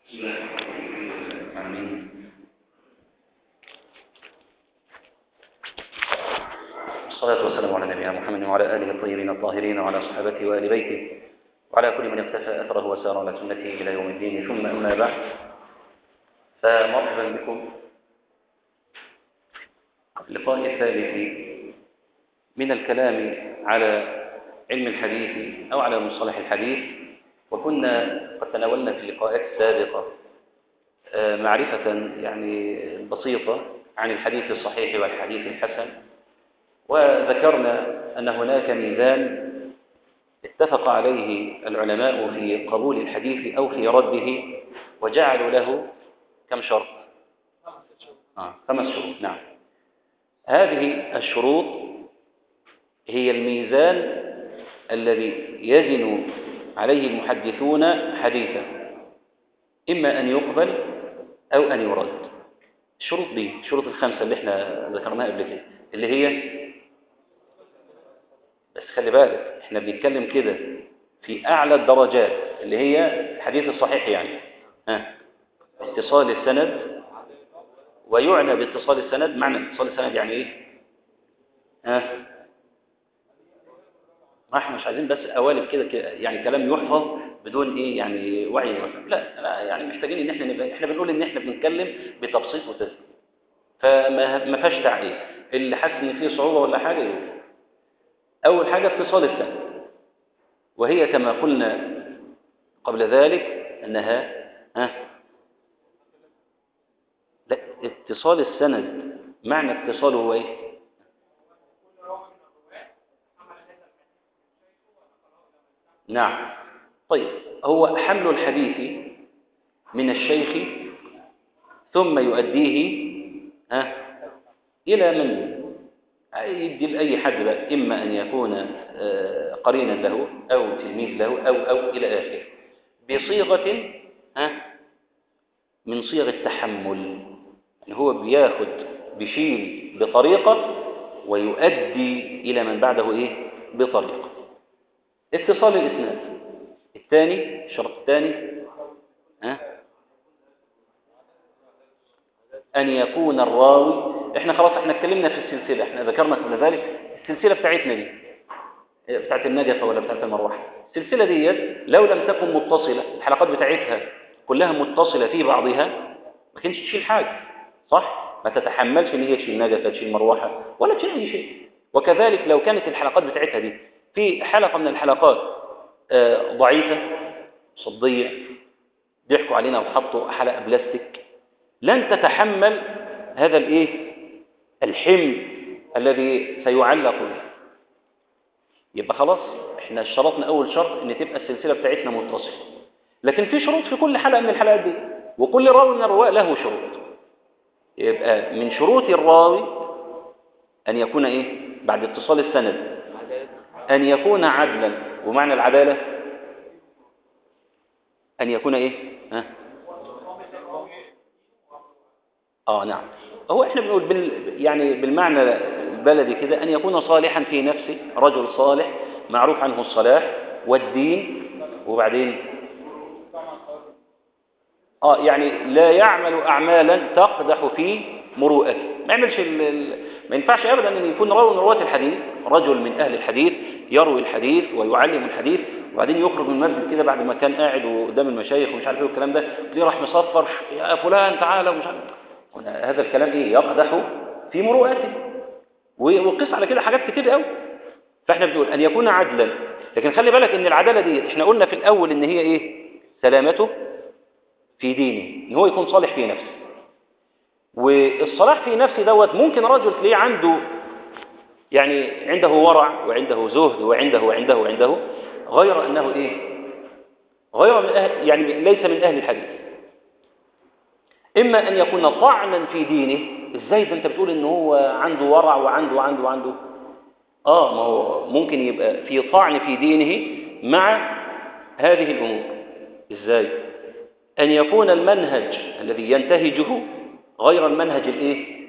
والصلاة والسلام على نبينا محمد وعلى آله الطيبين الطاهرين وعلى صحابته وآل بيته وعلى كل من اقتفى أثره وسار على سنته إلى يوم الدين ثم أما بعد فمرحبا بكم اللقاء الثالث من الكلام على علم الحديث أو على مصطلح الحديث وكنا قد تناولنا في اللقاءات السابقة معرفة يعني بسيطة عن الحديث الصحيح والحديث الحسن وذكرنا أن هناك ميزان اتفق عليه العلماء في قبول الحديث أو في رده وجعلوا له كم شرط آه. خمس شروط نعم هذه الشروط هي الميزان الذي يزن عليه المحدثون حديثا إما أن يقبل أو أن يرد الشروط دي الشروط الخمسة اللي احنا ذكرناها قبل كده اللي هي بس خلي بالك احنا بنتكلم كده في أعلى الدرجات اللي هي الحديث الصحيح يعني ها اتصال السند ويعنى باتصال السند معنى اتصال السند يعني ايه ها ما احنا مش عايزين بس قوالب كده يعني كلام يحفظ بدون ايه يعني وعي لا, لا يعني محتاجين ان احنا نبقى احنا بنقول ان احنا بنتكلم بتبسيط وتسهيل فما ما فيهاش تعقيد اللي حاسس ان فيه صعوبه ولا حاجه يقول اول حاجه اتصال السند وهي كما قلنا قبل ذلك انها ها لا اتصال السند معنى اتصاله هو ايه نعم طيب هو حمل الحديث من الشيخ ثم يؤديه ها إلى من يدي لأي حد بقى إما أن يكون قرينا له أو تلميذ له أو أو إلى آخره بصيغة ها من صيغ التحمل يعني هو بياخد بيشيل بطريقة ويؤدي إلى من بعده إيه بطريقة اتصال الإسناد الثاني الشرط الثاني ها أن يكون الراوي احنا خلاص احنا اتكلمنا في السلسلة احنا ذكرنا قبل ذلك السلسلة بتاعتنا دي بتاعت النجفة ولا بتاعت المروحة السلسلة دي لو لم تكن متصلة الحلقات بتاعتها كلها متصلة في بعضها ما كانش تشيل حاجة صح ما تتحملش ان هي تشيل نجفة تشيل مروحة ولا تشيل اي شيء وكذلك لو كانت الحلقات بتاعتها دي في حلقة من الحلقات ضعيفة صدية بيحكوا علينا وحطوا حلقة بلاستيك لن تتحمل هذا الايه الحمل الذي سيعلق به يبقى خلاص احنا اشترطنا اول شرط ان تبقى السلسله بتاعتنا متصله لكن في شروط في كل حلقه من الحلقات دي وكل راوي من الرواه له شروط يبقى من شروط الراوي ان يكون ايه بعد اتصال السند ان يكون عدلا ومعنى العداله ان يكون ايه ها اه نعم هو احنا بنقول بال يعني بالمعنى البلدي كده ان يكون صالحا في نفسه رجل صالح معروف عنه الصلاح والدين وبعدين اه يعني لا يعمل اعمالا تقدح في مروءته ما يعملش ال ال ما ينفعش ابدا ان يكون راوي من رواه الحديث رجل من اهل الحديث يروي الحديث ويعلم الحديث وبعدين يخرج من المسجد كده بعد ما كان قاعد قدام المشايخ ومش عارف ايه والكلام ده ليه راح مصفر يا فلان تعالى ومش عارف هذا الكلام ايه يقدح في مروءته وقيس على كده حاجات كتير قوي فاحنا بنقول ان يكون عدلا لكن خلي بالك ان العداله دي احنا قلنا في الاول ان هي ايه سلامته في دينه ان هو يكون صالح في نفسه والصلاح في نفسه دوت ممكن رجل تلاقيه عنده يعني عنده ورع وعنده زهد وعنده وعنده وعنده غير انه ايه غير من أهل يعني ليس من اهل الحديث إما أن يكون طعنا في دينه إزاي ده أنت بتقول إن هو عنده ورع وعنده وعنده وعنده آه ما هو ممكن يبقى في طعن في دينه مع هذه الأمور إزاي أن يكون المنهج الذي ينتهجه غير المنهج الإيه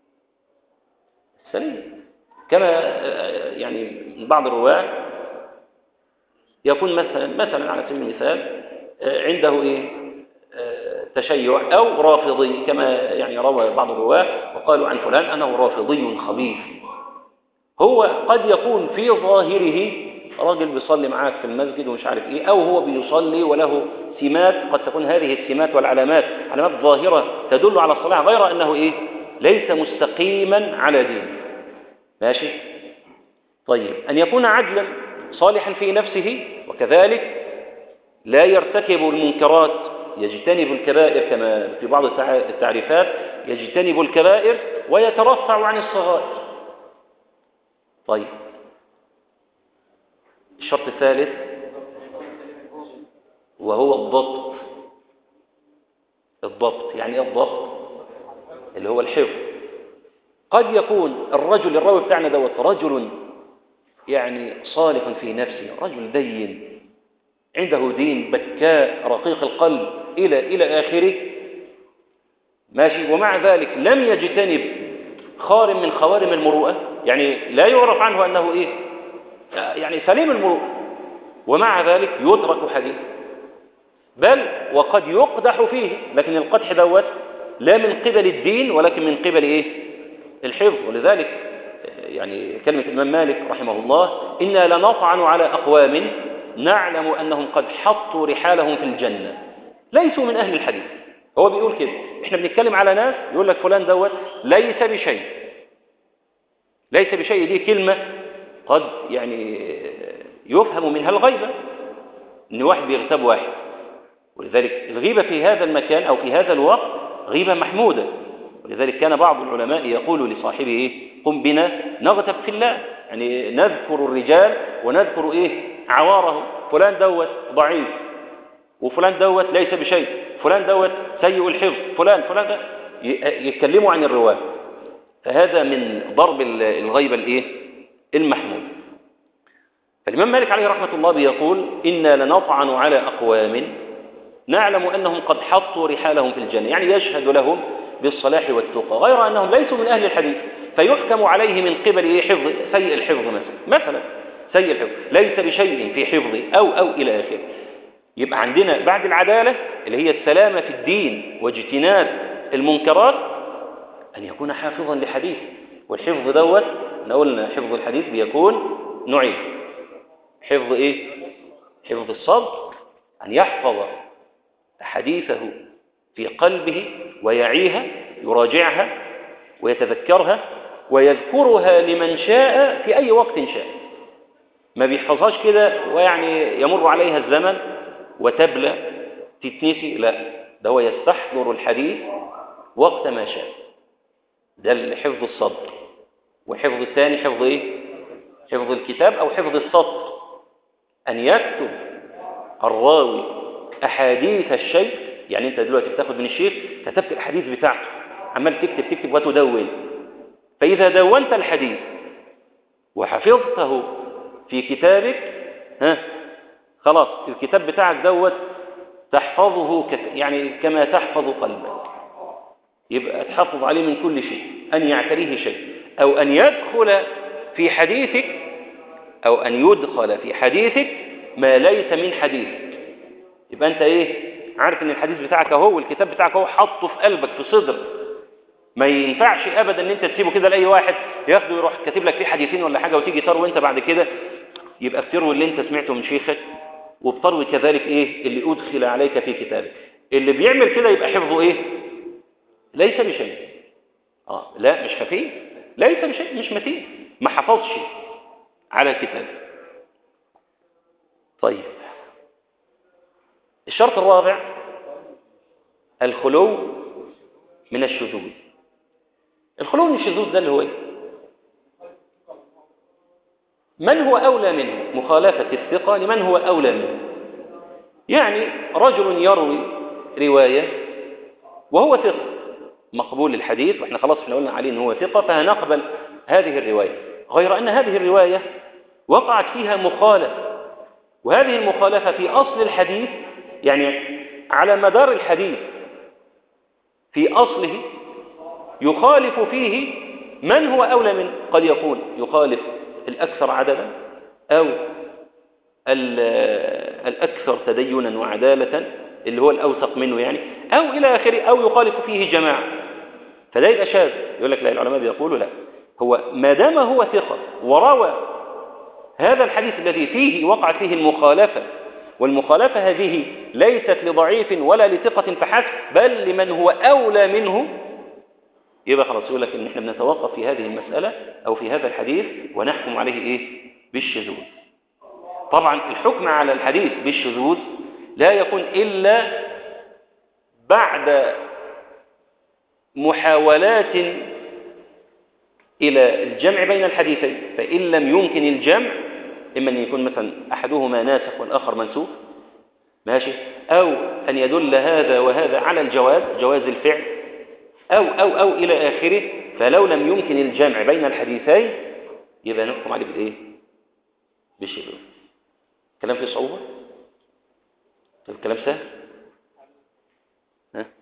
السليم كما يعني بعض الرواة يكون مثلا مثلا على سبيل المثال عنده إيه تشيع أو رافضي كما يعني روى بعض الرواة وقالوا عن فلان أنه رافضي خبيث هو قد يكون في ظاهره راجل بيصلي معاك في المسجد ومش عارف ايه او هو بيصلي وله سمات قد تكون هذه السمات والعلامات علامات ظاهرة تدل على الصلاة غير انه ايه ليس مستقيما على دين ماشي طيب ان يكون عدلا صالحا في نفسه وكذلك لا يرتكب المنكرات يجتنب الكبائر كما في بعض التعريفات يجتنب الكبائر ويترفع عن الصغائر طيب الشرط الثالث وهو الضبط الضبط يعني ايه الضبط اللي هو الحفظ قد يكون الرجل الراوي بتاعنا دوت رجل يعني صالح في نفسه رجل دين عنده دين بكاء رقيق القلب إلى إلى آخره ماشي ومع ذلك لم يجتنب خارم من خوارم المروءة يعني لا يعرف عنه أنه إيه يعني سليم المروءة ومع ذلك يترك حديث بل وقد يقدح فيه لكن القدح دوت لا من قبل الدين ولكن من قبل إيه الحفظ ولذلك يعني كلمة الإمام مالك رحمه الله إنا لنطعن على أقوام نعلم أنهم قد حطوا رحالهم في الجنة ليسوا من أهل الحديث هو بيقول كده احنا بنتكلم على ناس يقول لك فلان دوت ليس بشيء ليس بشيء دي كلمة قد يعني يفهم منها الغيبة ان واحد بيغتاب واحد ولذلك الغيبة في هذا المكان أو في هذا الوقت غيبة محمودة ولذلك كان بعض العلماء يقول لصاحبه إيه قم بنا نغتب في الله يعني نذكر الرجال ونذكر إيه عواره فلان دوت ضعيف وفلان دوت ليس بشيء فلان دوت سيء الحفظ فلان فلان ده يتكلموا عن الرواة فهذا من ضرب الغيبة الايه المحمود فالإمام مالك عليه رحمة الله بيقول إنا لنطعن على أقوام نعلم أنهم قد حطوا رحالهم في الجنة يعني يشهد لهم بالصلاح والتقى غير أنهم ليسوا من أهل الحديث فيحكم عليه من قبل إيه حفظ سيء الحفظ مثلا مثلا سيء الحفظ ليس بشيء في حفظه أو أو إلى آخره يبقى عندنا بعد العدالة اللي هي السلامة في الدين واجتناب المنكرات أن يكون حافظا لحديث والحفظ دوت احنا قلنا حفظ الحديث بيكون نوعين حفظ إيه؟ حفظ الصدر أن يحفظ حديثه في قلبه ويعيها يراجعها ويتذكرها ويذكرها لمن شاء في أي وقت شاء ما بيحفظهاش كده ويعني يمر عليها الزمن وتبلى تتنسي لا ده هو يستحضر الحديث وقت ما شاء ده حفظ الصدر وحفظ الثاني حفظ ايه حفظ الكتاب او حفظ السطر ان يكتب الراوي احاديث الشيخ يعني انت دلوقتي بتاخد من الشيخ كتبت الاحاديث بتاعته عمال تكتب تكتب وتدون فاذا دونت الحديث وحفظته في كتابك ها خلاص الكتاب بتاعك دوت تحفظه كت... يعني كما تحفظ قلبك يبقى تحفظ عليه من كل شيء أن يعتريه شيء أو أن يدخل في حديثك أو أن يدخل في حديثك ما ليس من حديثك يبقى أنت إيه عارف أن الحديث بتاعك هو والكتاب بتاعك هو حطه في قلبك في صدرك ما ينفعش ابدا ان انت تسيبه كده لاي واحد ياخده يروح كاتب لك فيه حديثين ولا حاجه وتيجي تروي انت بعد كده يبقى بتروي اللي انت سمعته من شيخك وبتروي كذلك ايه اللي ادخل عليك في كتابك اللي بيعمل كده يبقى حفظه ايه ليس بشيء اه لا مش خفيف ليس بشيء مش متين ما حفظش على الكتاب طيب الشرط الرابع الخلو من الشذوذ الخلو من الشذوذ ده اللي هو ايه من هو أولى منه مخالفة الثقة لمن هو أولى منه يعني رجل يروي رواية وهو ثقة مقبول الحديث واحنا خلاص احنا قلنا عليه ان هو ثقة فهنقبل هذه الرواية غير أن هذه الرواية وقعت فيها مخالفة وهذه المخالفة في أصل الحديث يعني على مدار الحديث في أصله يخالف فيه من هو أولى منه قد يكون يخالف الأكثر عددا أو الأكثر تدينا وعدالة اللي هو الأوثق منه يعني أو إلى آخره أو يخالف فيه جماعة فده يبقى شاذ يقول لك لا العلماء بيقولوا لا هو ما دام هو ثقة وروى هذا الحديث الذي فيه وقعت فيه المخالفة والمخالفة هذه ليست لضعيف ولا لثقة فحسب بل لمن هو أولى منه يبقى خلاص يقول لك ان احنا بنتوقف في هذه المسألة او في هذا الحديث ونحكم عليه ايه بالشذوذ طبعا الحكم على الحديث بالشذوذ لا يكون إلا بعد محاولات إلى الجمع بين الحديثين فإن لم يمكن الجمع إما أن يكون مثلا أحدهما ناسخ والآخر منسوخ ماشي أو أن يدل هذا وهذا على الجواز جواز الفعل أو أو أو إلى آخره فلو لم يمكن الجمع بين الحديثين يبقى نحكم عليه بالإيه؟ بالشذوذ كلام فيه صعوبة؟ طيب الكلام سهل؟ ها؟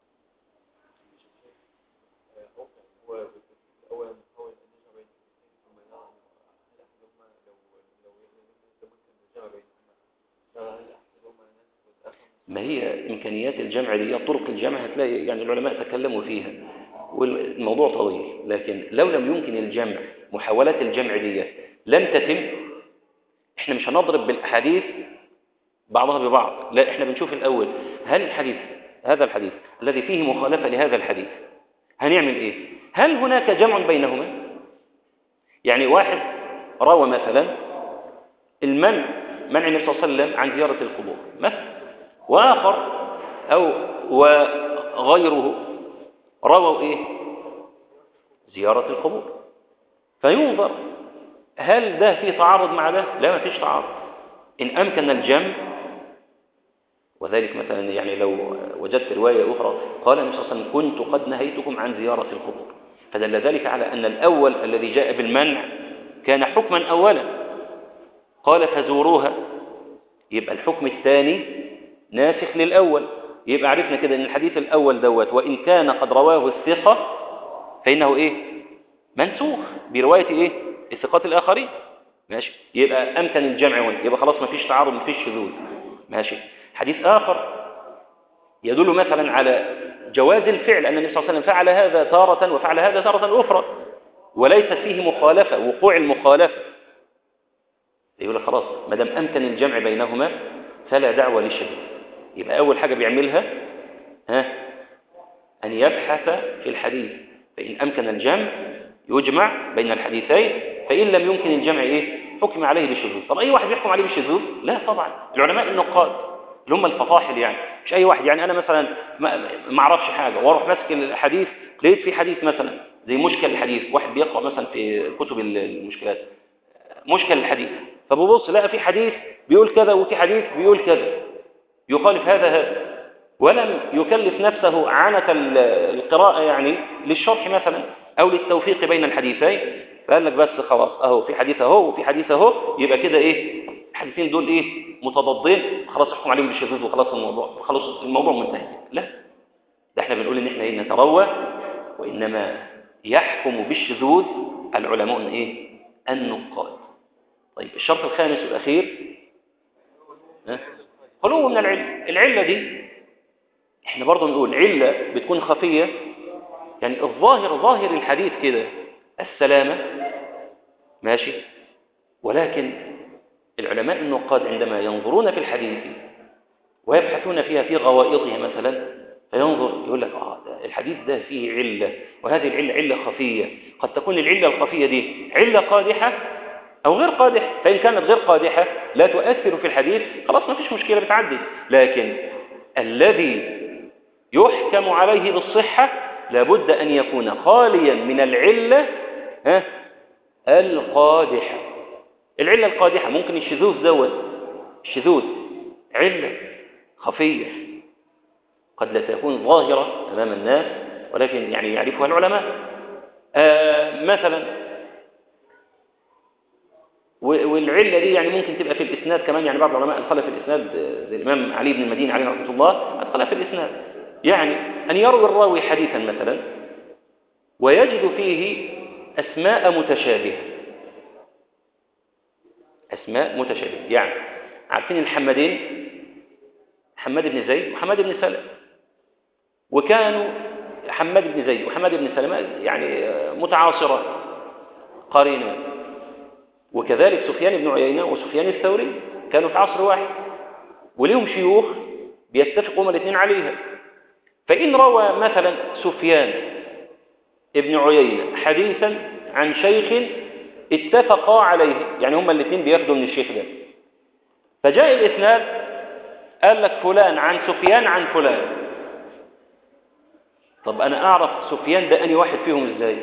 ما هي إمكانيات الجمع دي طرق الجمع هتلاقي يعني العلماء تكلموا فيها والموضوع طويل لكن لو لم يمكن الجمع محاولات الجمع دي لم تتم احنا مش هنضرب بالأحاديث بعضها ببعض لا احنا بنشوف الأول هل الحديث هذا الحديث الذي فيه مخالفة لهذا الحديث هنعمل ايه هل هناك جمع بينهما يعني واحد روى مثلا المنع منع النبي صلى الله عليه وسلم عن زيارة القبور مثلا وآخر أو وغيره رووا إيه زيارة القبور فينظر هل ده في تعارض مع ده لا ما فيش تعارض إن أمكن الجمع وذلك مثلا يعني لو وجدت رواية أخرى قال النبي صلى الله عليه وسلم كنت قد نهيتكم عن زيارة القبور فدل ذلك على أن الأول الذي جاء بالمنع كان حكما أولا قال فزوروها يبقى الحكم الثاني ناسخ للأول يبقى عرفنا كده ان الحديث الأول دوت وإن كان قد رواه الثقة فإنه إيه منسوخ برواية إيه الثقات الآخرين ماشي يبقى أمكن الجمع هنا يبقى خلاص ما فيش تعارض ما فيش شذوذ ماشي حديث آخر يدل مثلا على جواز الفعل أن النبي صلى الله عليه وسلم فعل هذا تارة وفعل هذا تارة أخرى وليست فيه مخالفة وقوع المخالفة يقول لك خلاص ما دام أمكن الجمع بينهما فلا دعوة للشذوذ يبقى أول حاجة بيعملها ها أن يبحث في الحديث فإن أمكن الجمع يجمع بين الحديثين فإن لم يمكن الجمع إيه حكم عليه بالشذوذ طب أي واحد يحكم عليه بالشذوذ لا طبعا العلماء النقاد اللي هم الفطاحل يعني مش أي واحد يعني أنا مثلا ما أعرفش حاجة وأروح ماسك الحديث لقيت في حديث مثلا زي مشكل الحديث واحد بيقرأ مثلا في كتب المشكلات مشكل الحديث فببص لقى في حديث بيقول كذا وفي حديث بيقول كذا يخالف هذا هذا ولم يكلف نفسه عنة القراءة يعني للشرح مثلا أو للتوفيق بين الحديثين فقال لك بس خلاص أهو في حديث أهو وفي حديث أهو يبقى كده إيه الحديثين دول إيه متضادين خلاص احكم عليهم بالشذوذ وخلاص الموضوع خلاص الموضوع منتهي لا ده احنا بنقول إن احنا إيه نتروى وإنما يحكم بالشذوذ العلماء إيه النقاد طيب الشرط الخامس والأخير خلوه من العلة العلة دي احنا برضو نقول علة بتكون خفية يعني الظاهر ظاهر الحديث كده السلامة ماشي ولكن العلماء النقاد عندما ينظرون في الحديث ويبحثون فيها في غوائطها مثلا فينظر يقول لك آه ده الحديث ده فيه علة وهذه العلة علة خفية قد تكون العلة الخفية دي علة قادحة أو غير قادحة فإن كانت غير قادحة لا تؤثر في الحديث خلاص ما فيش مشكلة بتعدي لكن الذي يحكم عليه بالصحة لابد أن يكون خاليا من العلة ها القادحة العلة القادحة ممكن الشذوذ دوت الشذوذ علة خفية قد لا تكون ظاهرة أمام الناس ولكن يعني يعرفها العلماء آه مثلا والعلة دي يعني ممكن تبقى في الإسناد كمان يعني بعض العلماء أدخلها في الإسناد زي الإمام علي بن المديني عليه رحمة الله أدخلها في الإسناد يعني أن يروي الراوي حديثا مثلا ويجد فيه أسماء متشابهة أسماء متشابهة يعني عارفين الحمدين حماد بن زيد وحماد بن سلم وكانوا حماد بن زيد وحماد بن سلمة يعني متعاصران قرينان وكذلك سفيان بن عيينة وسفيان الثوري كانوا في عصر واحد وليهم شيوخ بيتفقوا هما الاثنين عليها فإن روى مثلا سفيان ابن عيينة حديثا عن شيخ اتفقا عليه يعني هما الاثنين بياخدوا من الشيخ ده فجاء الإسناد قال لك فلان عن سفيان عن فلان طب أنا أعرف سفيان ده أني واحد فيهم إزاي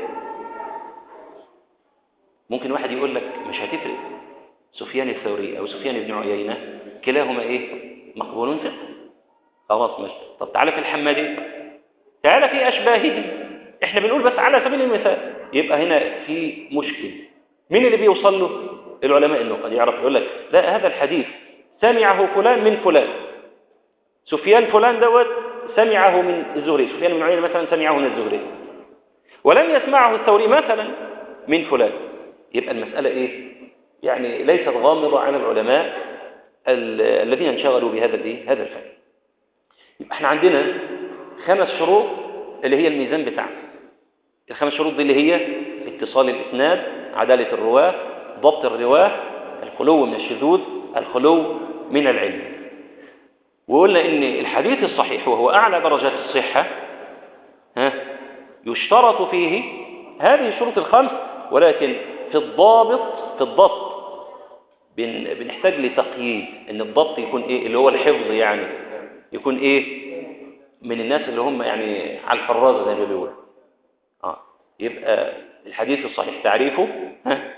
ممكن واحد يقول لك مش هتفرق سفيان الثوري أو سفيان بن عيينة كلاهما إيه مقبول ثقة خلاص ماشي طب تعالى في الحمادي تعالى في أشباهه احنا بنقول بس على سبيل المثال يبقى هنا في مشكل مين اللي بيوصل له العلماء انه قد يعرف يقول لك لا هذا الحديث سمعه فلان من فلان سفيان فلان دوت سمعه من الزهري سفيان بن عيينة مثلا سمعه من الزهري ولم يسمعه الثوري مثلا من فلان يبقى المسألة ايه يعني ليست غامضة على العلماء الذين انشغلوا بهذا الايه هذا الفن يبقى احنا عندنا خمس شروط اللي هي الميزان بتاعنا الخمس شروط دي اللي هي اتصال الاسناد عدالة الرواه ضبط الرواه الخلو من الشذوذ الخلو من العلم وقلنا ان الحديث الصحيح وهو اعلى درجات الصحة ها يشترط فيه هذه الشروط الخمس ولكن في الضابط في الضبط بن بنحتاج لتقييد ان الضبط يكون ايه اللي هو الحفظ يعني يكون ايه من الناس اللي هم يعني على الفرازه زي ما بيقولوا اه يبقى الحديث الصحيح تعريفه ها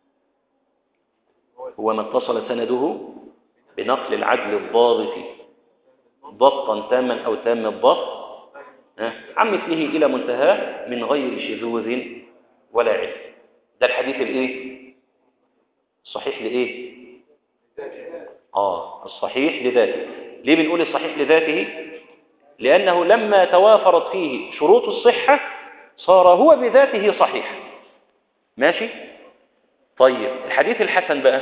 هو ما اتصل سنده بنقل العدل الضابط ضبطا تاما او تام الضبط عن مثله الى منتهاه من غير شذوذ ولا علم ده الحديث الايه الصحيح لايه اه الصحيح لذاته ليه بنقول الصحيح لذاته لانه لما توافرت فيه شروط الصحه صار هو بذاته صحيح ماشي طيب الحديث الحسن بقى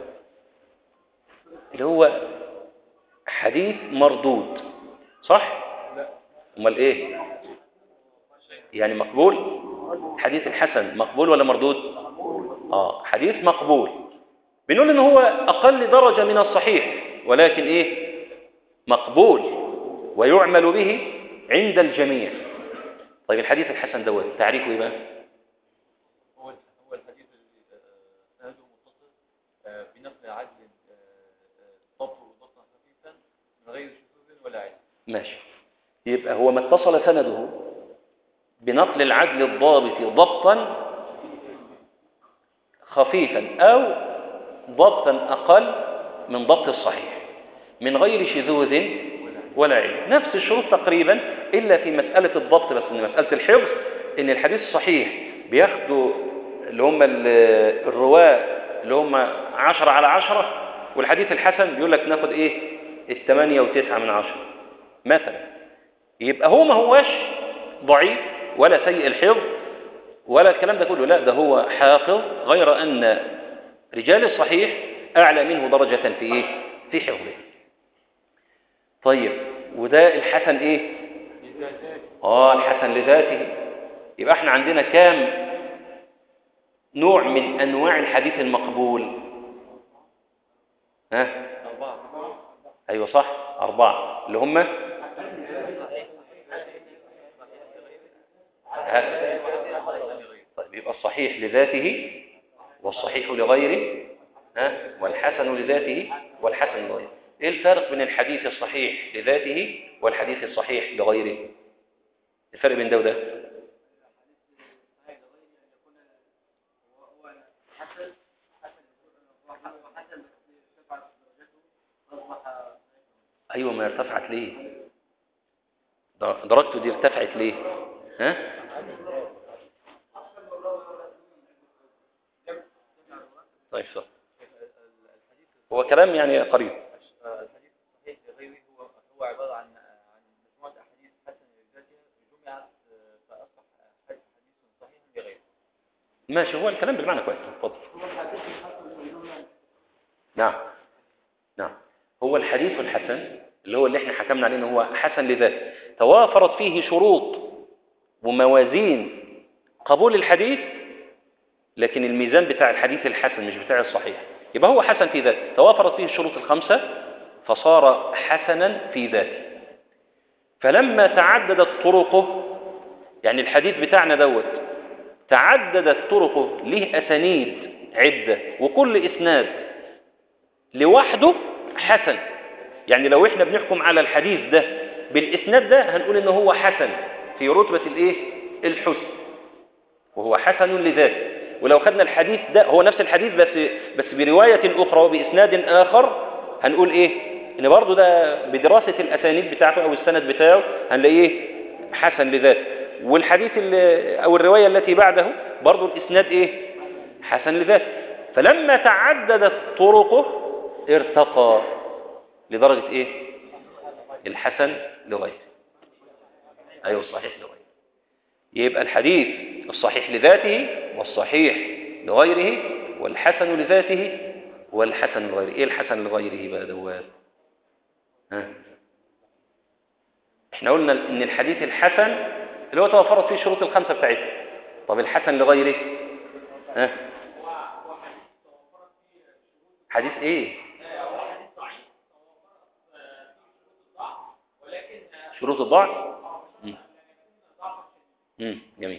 اللي هو حديث مردود صح امال ايه يعني مقبول حديث الحسن مقبول ولا مردود اه حديث مقبول بنقول ان هو اقل درجة من الصحيح ولكن ايه مقبول ويعمل به عند الجميع طيب الحديث الحسن دوت تعريفه ايه بقى هو هو الحديث اللي سنده متصل بنقل عدل ضبط وضبطا خفيفا من غير شذوذ ولا علم ماشي يبقى هو ما اتصل سنده بنقل العدل الضابط ضبطا خفيفا أو ضبطا أقل من ضبط الصحيح من غير شذوذ ولا علم نفس الشروط تقريبا إلا في مسألة الضبط بس من مسألة الحفظ إن الحديث الصحيح بياخدوا اللي هم الرواة اللي هم عشرة على عشرة والحديث الحسن بيقول لك ناخد إيه الثمانية وتسعة من عشرة مثلا يبقى هو ما هواش ضعيف ولا سيء الحفظ ولا الكلام ده كله لا ده هو حافظ غير أن رجال الصحيح أعلى منه درجة في إيه؟ في حفظه طيب وده الحسن إيه؟ آه الحسن لذاته يبقى احنا عندنا كام نوع من أنواع الحديث المقبول ها؟ أربعة أيوة صح أربعة اللي هم طيب يبقى الصحيح لذاته والصحيح لغيره ها والحسن لذاته والحسن لغيره ايه الفرق بين الحديث الصحيح لذاته والحديث الصحيح لغيره الفرق بين ده وده ايوه ما ارتفعت ليه درجته دي ارتفعت ليه ها طيب صح هو كلام يعني قريب الحديث الصحيح لغيره هو هو عبارة عن عن مجموعة أحاديث حسنة لذاتها جمعت فأصبح حديث صحيح لغيره ماشي هو الكلام بالمعنى كويس اتفضل نعم نعم هو الحديث الحسن اللي هو اللي احنا حكمنا عليه ان هو حسن لذاته توافرت فيه شروط وموازين قبول الحديث لكن الميزان بتاع الحديث الحسن مش بتاع الصحيح يبقى هو حسن في ذاته توافرت فيه الشروط الخمسة فصار حسنا في ذاته فلما تعددت طرقه يعني الحديث بتاعنا دوت تعددت طرقه له أسانيد عدة وكل إسناد لوحده حسن يعني لو احنا بنحكم على الحديث ده بالإسناد ده هنقول إنه هو حسن في رتبة الإيه؟ الحسن وهو حسن لذاته ولو خدنا الحديث ده هو نفس الحديث بس بس برواية أخرى وبإسناد آخر هنقول إيه؟ إن برضه ده بدراسة الأسانيد بتاعته أو السند بتاعه هنلاقيه حسن لذاته والحديث اللي أو الرواية التي بعده برضه الإسناد إيه؟ حسن لذاته فلما تعددت طرقه ارتقى لدرجة إيه؟ الحسن لغيره أيوه الصحيح لغيره يبقى الحديث الصحيح لذاته والصحيح لغيره والحسن لذاته والحسن لغيره ايه الحسن لغيره بقى دوات ها احنا قلنا ان الحديث الحسن اللي هو توفرت فيه الشروط الخمسه بتاعتها طب الحسن لغيره ها حديث ايه شروط الضعف مم. امم جميل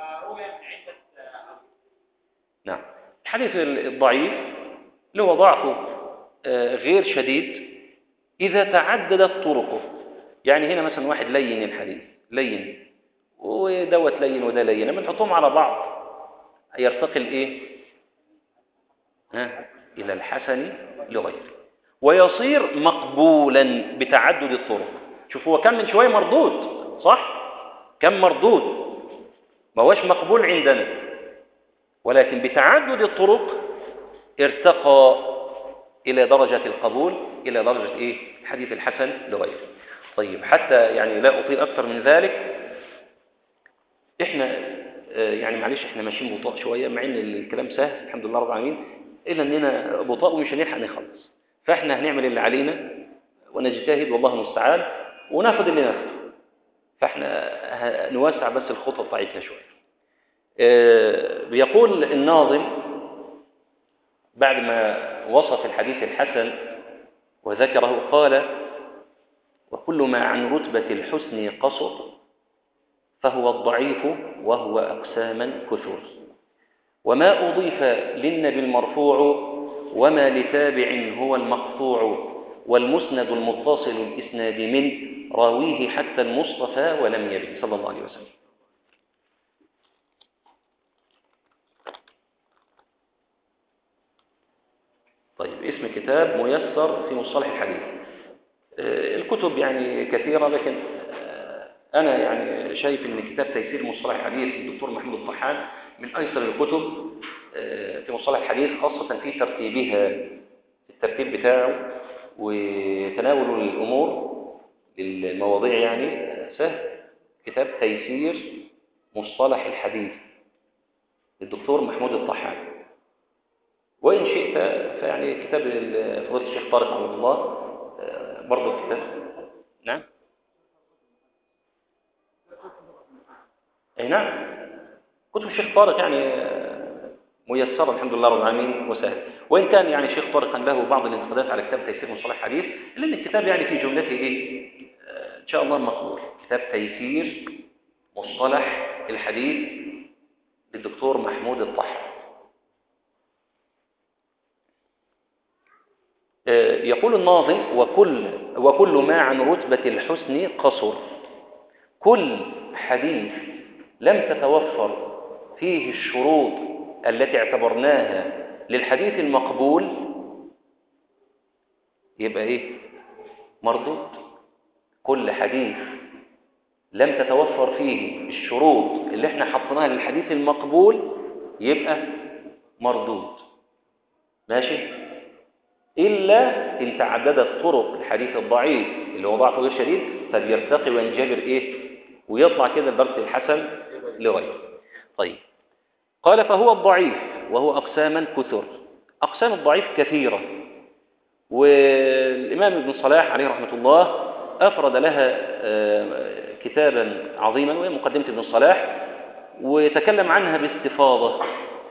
نعم الحديث الضعيف اللي هو ضعفه آه، غير شديد إذا تعددت طرقه يعني هنا مثلا واحد لين الحديث لين ودوت لين وده لين لما نحطهم على بعض يرتقي الايه ها الى الحسن لغيره ويصير مقبولا بتعدد الطرق شوف هو كان من شويه مردود صح كان مردود ما هوش مقبول عندنا ولكن بتعدد الطرق ارتقى إلى درجة القبول إلى درجة إيه؟ الحديث الحسن لغيره طيب حتى يعني لا أطيل أكثر من ذلك إحنا آه، يعني معلش إحنا ماشيين بطاء شوية مع إن الكلام سهل الحمد لله رب العالمين إلا إننا بطاء ومش هنلحق نخلص فإحنا هنعمل اللي علينا ونجتهد والله المستعان وناخد اللي ناخده فإحنا ه- نوسع بس الخطط بتاعتنا شوية آه، بيقول الناظم بعد ما وصف الحديث الحسن وذكره قال وكل ما عن رتبة الحسن قصر فهو الضعيف وهو أقساما كثر وما أضيف للنبي المرفوع وما لتابع هو المقطوع والمسند المتصل الإسناد من راويه حتى المصطفى ولم يبن صلى الله عليه وسلم طيب اسم كتاب ميسر في مصطلح الحديث آه، الكتب يعني كثيرة لكن آه، أنا يعني شايف أن كتاب تيسير مصطلح الحديث للدكتور محمود الطحان من أيسر الكتب آه، في مصطلح الحديث خاصة في ترتيبها الترتيب بتاعه وتناول الأمور للمواضيع يعني آه، سهل كتاب تيسير مصطلح الحديث للدكتور محمود الطحان وإن شئت فيعني كتاب ال- فضيلة الشيخ طارق رحمه الله آه، برضه كتاب نعم أي نعم كتب الشيخ طارق يعني آه، ميسرة الحمد لله رب العالمين وسهل وإن كان يعني الشيخ طارق كان له بعض الانتقادات على كتاب تيسير مصطلح الحديث إلا أن الكتاب يعني في جملته إيه آه، إن شاء الله مقبول كتاب تيسير مصطلح الحديث للدكتور محمود الطحان يقول الناظم وكل وكل ما عن رتبة الحسن قصر كل حديث لم تتوفر فيه الشروط التي اعتبرناها للحديث المقبول يبقى ايه مردود كل حديث لم تتوفر فيه الشروط اللي احنا حطيناها للحديث المقبول يبقى مردود ماشي إلا إن تعددت طرق الحديث الضعيف اللي هو ضعفه غير شديد فبيرتقي وينجبر إيه ويطلع كده لدرجة الحسن لغيره طيب قال فهو الضعيف وهو أقساما كثر أقسام الضعيف كثيرة والإمام ابن صلاح عليه رحمة الله أفرد لها آه، كتابا عظيما وهي مقدمة ابن الصلاح وتكلم عنها باستفاضة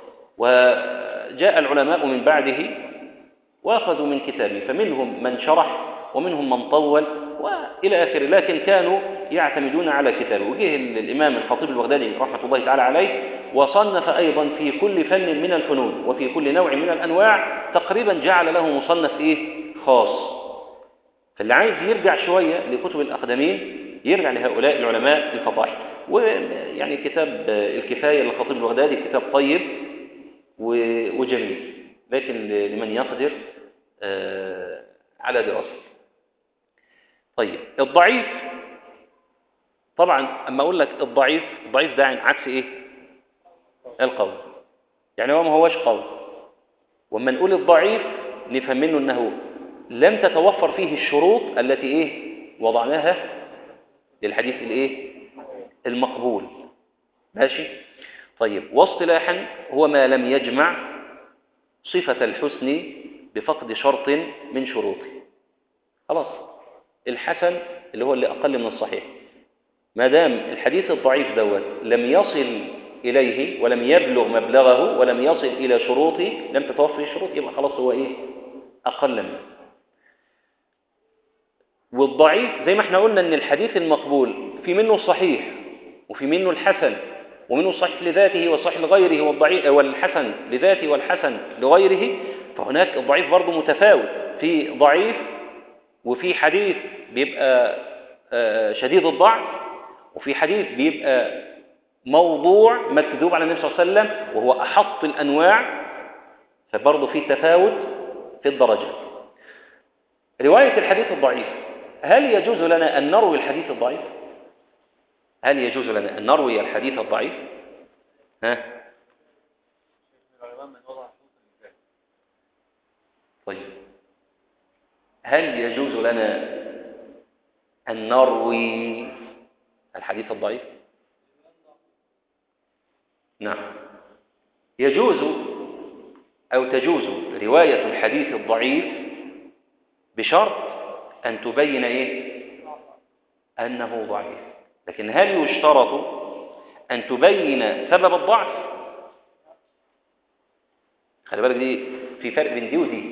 وجاء العلماء من بعده واخذوا من كتابه فمنهم من شرح ومنهم من طول والى اخره لكن كانوا يعتمدون على كتابه وجه الامام الخطيب البغدادي رحمه الله تعالى عليه وصنف ايضا في كل فن من الفنون وفي كل نوع من الانواع تقريبا جعل له مصنف ايه خاص فاللي عايز يرجع شويه لكتب الاقدمين يرجع لهؤلاء العلماء الفضائل ويعني كتاب الكفايه للخطيب البغدادي كتاب طيب وجميل لكن لمن يقدر على دراسته طيب الضعيف طبعا اما اقول لك الضعيف الضعيف ده عكس ايه القوي يعني هو ما هوش قوي واما نقول الضعيف نفهم منه انه لم تتوفر فيه الشروط التي ايه وضعناها للحديث الايه المقبول ماشي طيب واصطلاحا هو ما لم يجمع صفة الحسن بفقد شرط من شروطه خلاص الحسن اللي هو اللي أقل من الصحيح ما دام الحديث الضعيف دوت لم يصل إليه ولم يبلغ مبلغه ولم يصل إلى شروطه لم تتوفر الشروط يبقى خلاص هو إيه أقل منه والضعيف زي ما احنا قلنا ان الحديث المقبول في منه الصحيح وفي منه الحسن ومنه الصحيح لذاته والصحيح لغيره والضعيف والحسن لذاته والحسن لغيره فهناك الضعيف برضه متفاوت في ضعيف وفي حديث بيبقى شديد الضعف وفي حديث بيبقى موضوع مكذوب على النبي صلى الله عليه وسلم وهو أحط الأنواع فبرضه في تفاوت في الدرجات رواية الحديث الضعيف هل يجوز لنا أن نروي الحديث الضعيف؟ هل يجوز لنا أن نروي الحديث الضعيف؟ ها؟ طيب هل يجوز لنا أن نروي الحديث الضعيف؟ نعم يجوز أو تجوز رواية الحديث الضعيف بشرط أن تبين إيه؟ أنه ضعيف لكن هل يشترط أن تبين سبب الضعف؟ خلي بالك دي في فرق بين دي ودي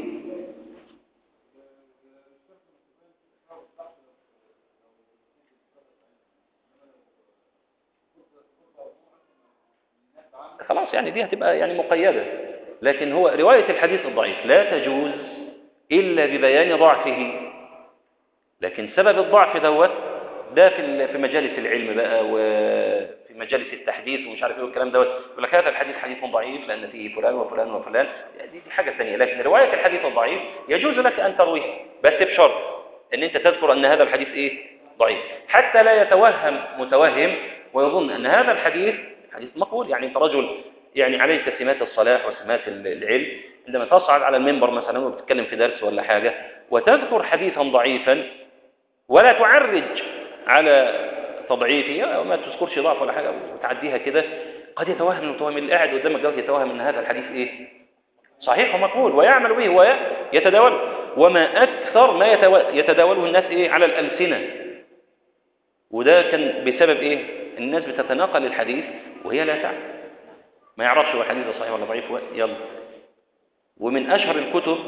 خلاص يعني دي هتبقى يعني مقيدة لكن هو رواية الحديث الضعيف لا تجوز إلا ببيان ضعفه لكن سبب الضعف دوت ده في في مجالس العلم بقى وفي مجالس التحديث ومش عارف ايه والكلام دوت يقول لك هذا الحديث حديث ضعيف لان فيه فلان وفلان وفلان دي, دي حاجه ثانيه لكن روايه الحديث الضعيف يجوز لك ان ترويه بس بشرط ان انت تذكر ان هذا الحديث ايه ضعيف حتى لا يتوهم متوهم ويظن ان هذا الحديث حديث مقبول يعني انت رجل يعني عليك سمات الصلاح وسمات العلم عندما تصعد على المنبر مثلا وبتتكلم في درس ولا حاجه وتذكر حديثا ضعيفا ولا تعرج على تضعيفه وما تذكرش ضعف ولا حاجه وتعديها كده قد يتوهم المتوهم اللي قاعد قدامك ده يتوهم ان هذا الحديث ايه صحيح ومقبول ويعمل به ويتداول وما اكثر ما يتداوله الناس ايه على الالسنه وده كان بسبب ايه الناس بتتناقل الحديث وهي لا تعلم ما يعرفش هو الحديث صحيح ولا ضعيف يلا ومن اشهر الكتب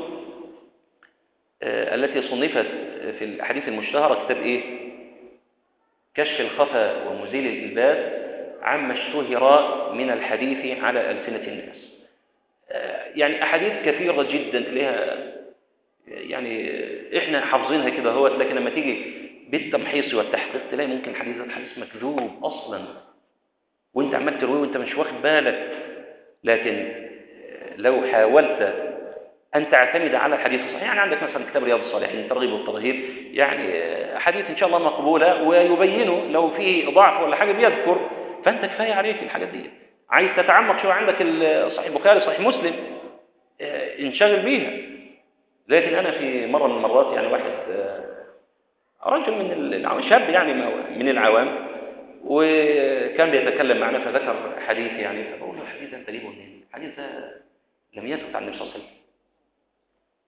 التي صنفت في الأحاديث المشتهرة كتاب إيه؟ كشف الخفا ومزيل الإلباس عما اشتهر من الحديث على ألسنة الناس يعني أحاديث كثيرة جدا تلاقيها يعني إحنا حافظينها كده هو لكن لما تيجي بالتمحيص والتحقيق تلاقي ممكن حديث حديث مكذوب أصلا وانت عمال ترويه وانت مش واخد بالك لكن لو حاولت أن تعتمد على الحديث الصحيح يعني عندك مثلا كتاب رياض الصالحين الترغيب والترهيب يعني حديث إن شاء الله مقبولة ويبينه لو فيه ضعف ولا حاجة بيذكر فأنت كفاية عليك الحاجات دي عايز تتعمق شوية عندك صحيح البخاري صحيح مسلم انشغل بيها لكن أنا في مرة من المرات يعني واحد رجل من العوام شاب يعني من العوام وكان بيتكلم معنا فذكر حديث يعني فبقول له الحديث ده انت جيبه منين؟ الحديث ده لم يثبت عن النبي صلى الله عليه وسلم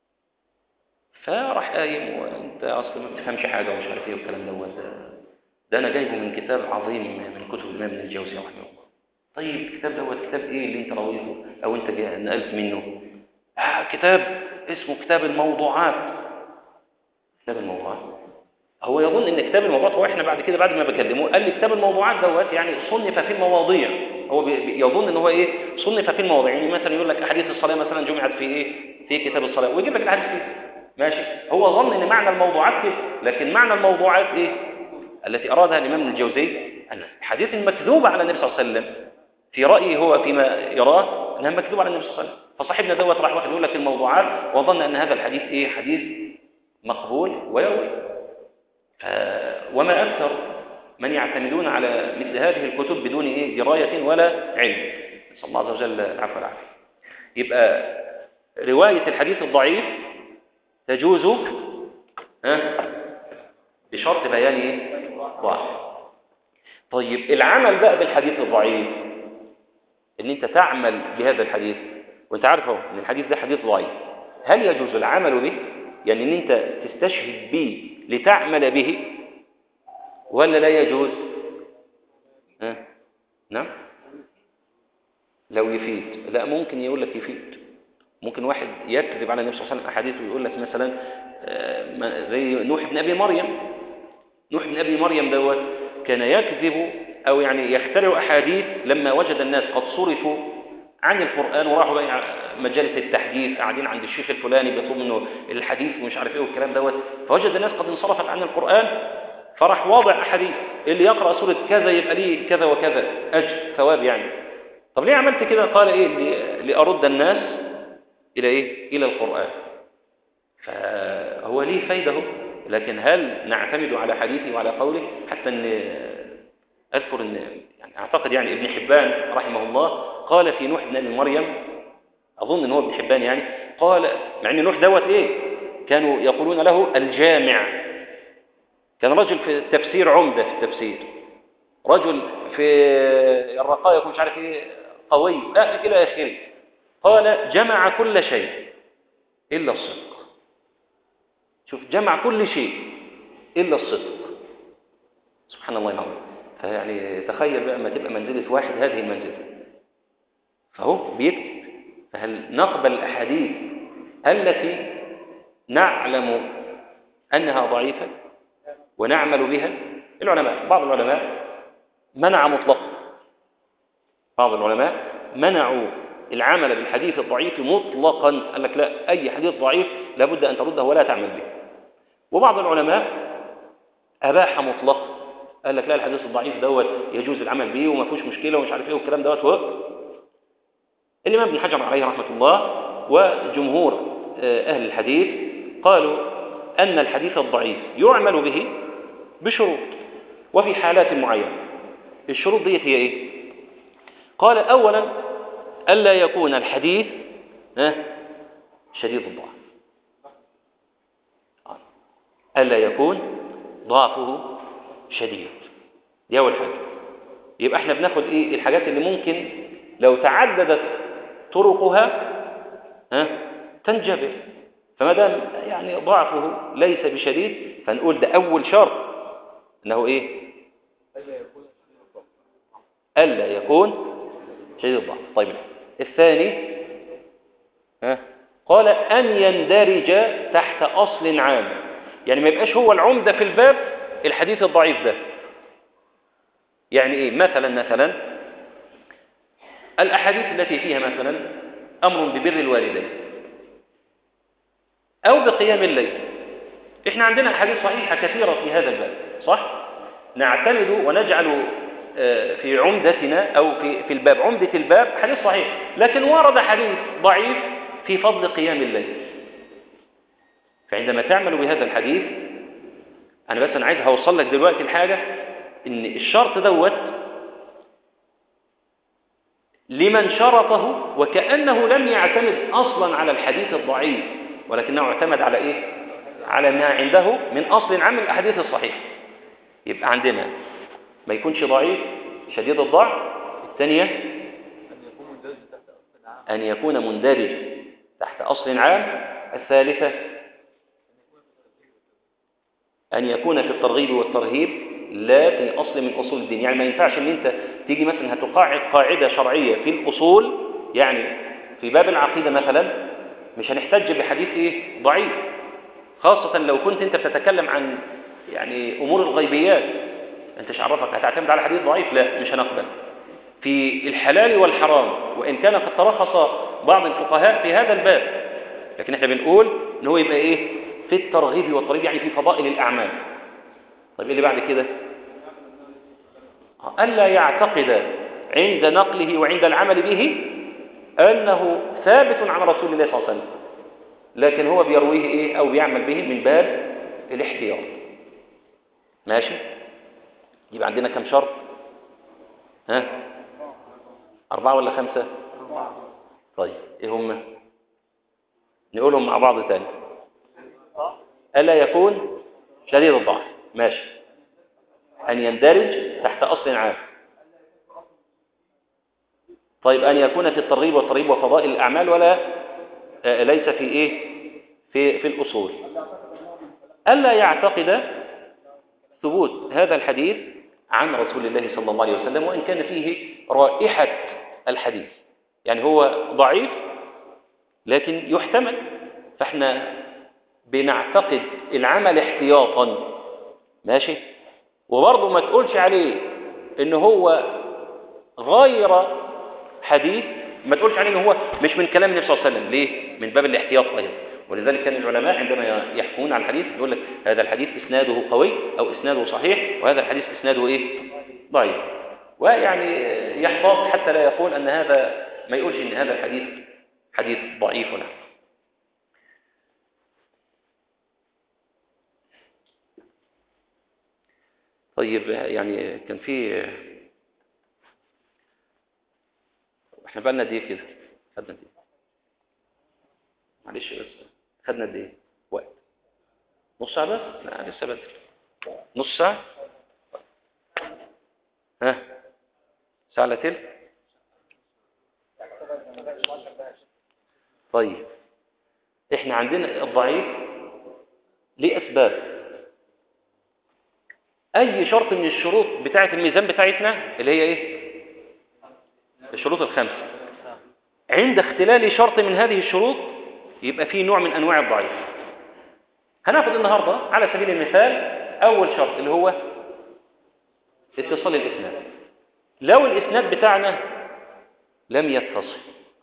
فراح قايم وانت اصلا ما بتفهمش حاجه ومش عارف ايه والكلام دوت ده انا جايبه من كتاب عظيم من كتب الامام ابن الجوزي رحمه الله طيب الكتاب دوت كتاب ايه اللي انت رويته او انت جا- نقلت منه آه كتاب اسمه كتاب الموضوعات كتاب الموضوعات هو يظن ان كتاب الموضوعات هو احنا بعد كده بعد ما بكلمه قال لي كتاب الموضوعات دوت يعني صنف في المواضيع هو بي- بي- يظن ان هو ايه صنف في المواضيع يعني مثلا يقول لك احاديث الصلاه مثلا جمعت في ايه في كتاب الصلاه ويجيب لك الاحاديث فيه ماشي هو ظن ان معنى الموضوعات كده لكن معنى الموضوعات ايه التي ارادها الامام ابن الجوزي ان الحديث المكذوب على النبي صلى الله عليه وسلم في رايه هو فيما يراه انها مكذوبه على النبي صلى الله عليه وسلم فصاحبنا دوت راح واخد يقول لك الموضوعات وظن ان هذا الحديث ايه حديث مقبول ويروي ف- وما أكثر من يعتمدون على مثل هذه الكتب بدون إيه دراية ولا علم نسأل الله عز وجل العفو والعافية يبقى رواية الحديث الضعيف تجوز ها بشرط بيان إيه ضعف طيب العمل بقى بالحديث الضعيف ان انت تعمل بهذا الحديث وانت عارف اهو ان الحديث ده حديث ضعيف هل يجوز العمل به يعني ان انت تستشهد به لتعمل به ولا لا يجوز ها؟ نعم لو يفيد لا ممكن يقول لك يفيد ممكن واحد يكذب على النبي صلى الله عليه وسلم احاديث ويقول لك مثلا آه، ما- زي نوح بن ابي مريم نوح بن ابي مريم دوت كان يكذب او يعني يخترع احاديث لما وجد الناس قد صرفوا عن القران وراحوا بقى مجالس التحديث قاعدين عند الشيخ الفلاني بيطلب منه الحديث ومش عارف ايه والكلام دوت فوجد الناس قد انصرفت عن القران فراح واضع احاديث اللي يقرا سوره كذا يبقى ليه كذا وكذا اجر ثواب يعني طب ليه عملت كده قال ايه ل- لارد الناس الى ايه الى القران فهو ليه فايده هو. لكن هل نعتمد على حديثه وعلى قوله حتى ان اذكر ان يعني اعتقد يعني ابن حبان رحمه الله قال في نوح بن ابي مريم اظن ان هو ابن حبان يعني قال مع ان نوح دوت ايه كانوا يقولون له الجامع كان رجل في التفسير عمده في التفسير رجل في الرقائق مش عارف ايه قوي لا الى اخره قال جمع كل شيء الا الصدق شوف جمع كل شيء إلا الصدق سبحان الله العظيم فيعني تخيل بقى ما تبقى منزلة واحد هذه المنزلة فهو بيكتب فهل نقبل الأحاديث التي نعلم أنها ضعيفة ونعمل بها العلماء بعض العلماء منع مطلقا بعض العلماء منعوا العمل بالحديث الضعيف مطلقا قال لك لا أي حديث ضعيف لابد أن ترده ولا تعمل به وبعض العلماء أباح مطلقا قال لك لا الحديث الضعيف دوت يجوز العمل به وما فيهوش مشكلة ومش عارف ايه والكلام دوت هو الإمام ابن حجر عليه رحمة الله وجمهور آه، أهل الحديث قالوا أن الحديث الضعيف يعمل به بشروط وفي حالات معينة الشروط ديت هي ايه قال أولا ألا يكون الحديث ها، شديد الضعف ألا يكون ضعفه شديد دي أول حاجة يبقى احنا بناخد ايه الحاجات اللي ممكن لو تعددت طرقها ها تنجبر فما دام يعني ضعفه ليس بشديد فنقول ده أول شرط أنه إيه ألا يكون شديد الضعف طيب الثاني ها قال أن يندرج تحت أصل عام يعني ما يبقاش هو العمدة في الباب الحديث الضعيف ده يعني إيه مثلا مثلا الأحاديث التي فيها مثلا أمر ببر الوالدين أو بقيام الليل إحنا عندنا أحاديث صحيحة كثيرة في هذا الباب صح؟ نعتمد ونجعل آه، في عمدتنا أو في في الباب عمدة الباب حديث صحيح لكن ورد حديث ضعيف في فضل قيام الليل فعندما تعمل بهذا الحديث أنا بس أنا عايز هوصل لك دلوقتي الحاجة إن الشرط دوت لمن شرطه وكأنه لم يعتمد أصلا على الحديث الضعيف ولكنه اعتمد على إيه؟ على ما عنده من أصل عام الأحاديث الصحيحة يبقى عندنا ما يكونش ضعيف شديد الضعف الثانية أن يكون مندرج تحت أصل عام أن يكون مندرج تحت أصل عام الثالثة أن يكون في الترغيب والترهيب لا في أصل من أصول الدين يعني ما ينفعش ان انت تيجي مثلا هتقاعد قاعدة شرعية في الأصول يعني في باب العقيدة مثلا مش هنحتج بحديث ايه ضعيف خاصة لو كنت انت بتتكلم عن يعني امور الغيبيات انت مش عرفك هتعتمد على حديث ضعيف لا مش هنقبل في الحلال والحرام وان كان قد ترخص بعض الفقهاء في هذا الباب لكن احنا بنقول ان هو يبقى ايه في الترغيب والترهيب يعني في فضائل الاعمال طيب ايه اللي بعد كده الا يعتقد عند نقله وعند العمل به انه ثابت عن رسول الله صلى الله عليه وسلم لكن هو بيرويه ايه او بيعمل به من باب الاحتياط ماشي يبقى عندنا كم شرط ها أربعة ولا خمسة طيب إيه هم نقولهم مع بعض تاني ألا يكون شديد الضعف ماشي أن يندرج تحت أصل عام طيب أن يكون في الترغيب والترهيب وفضائل الأعمال ولا آه، ليس في إيه في في الأصول ألا يعتقد ثبوت هذا الحديث عن رسول الله صلى الله عليه وسلم وإن كان فيه رائحة الحديث يعني هو ضعيف لكن يحتمل فاحنا بنعتقد العمل احتياطا ماشي وبرضه ما تقولش عليه ان هو غير حديث ما تقولش عليه ان هو مش من كلام النبي صلى الله عليه وسلم ليه من باب الاحتياط ايضا ولذلك كان العلماء عندما يحكمون على الحديث يقول لك هذا الحديث اسناده قوي او اسناده صحيح وهذا الحديث اسناده ايه ضعيف ويعني يحتاط حتى لا يقول ان هذا ما يقولش ان هذا الحديث حديث ضعيف نعم طيب يعني كان في احنا بقالنا قد ايه كده خدنا قد ايه معلش بس خدنا قد ايه وقت نص ساعه بس لا لسه بدري نص ساعه ها ساعه الا تلت طيب احنا عندنا الضعيف ليه اسباب اي شرط من الشروط بتاعه الميزان بتاعتنا اللي هي ايه الشروط الخمسه عند اختلال شرط من هذه الشروط يبقى في نوع من انواع الضعيف هناخد النهارده على سبيل المثال اول شرط اللي هو اتصال الاسناد لو الاسناد بتاعنا لم يتصل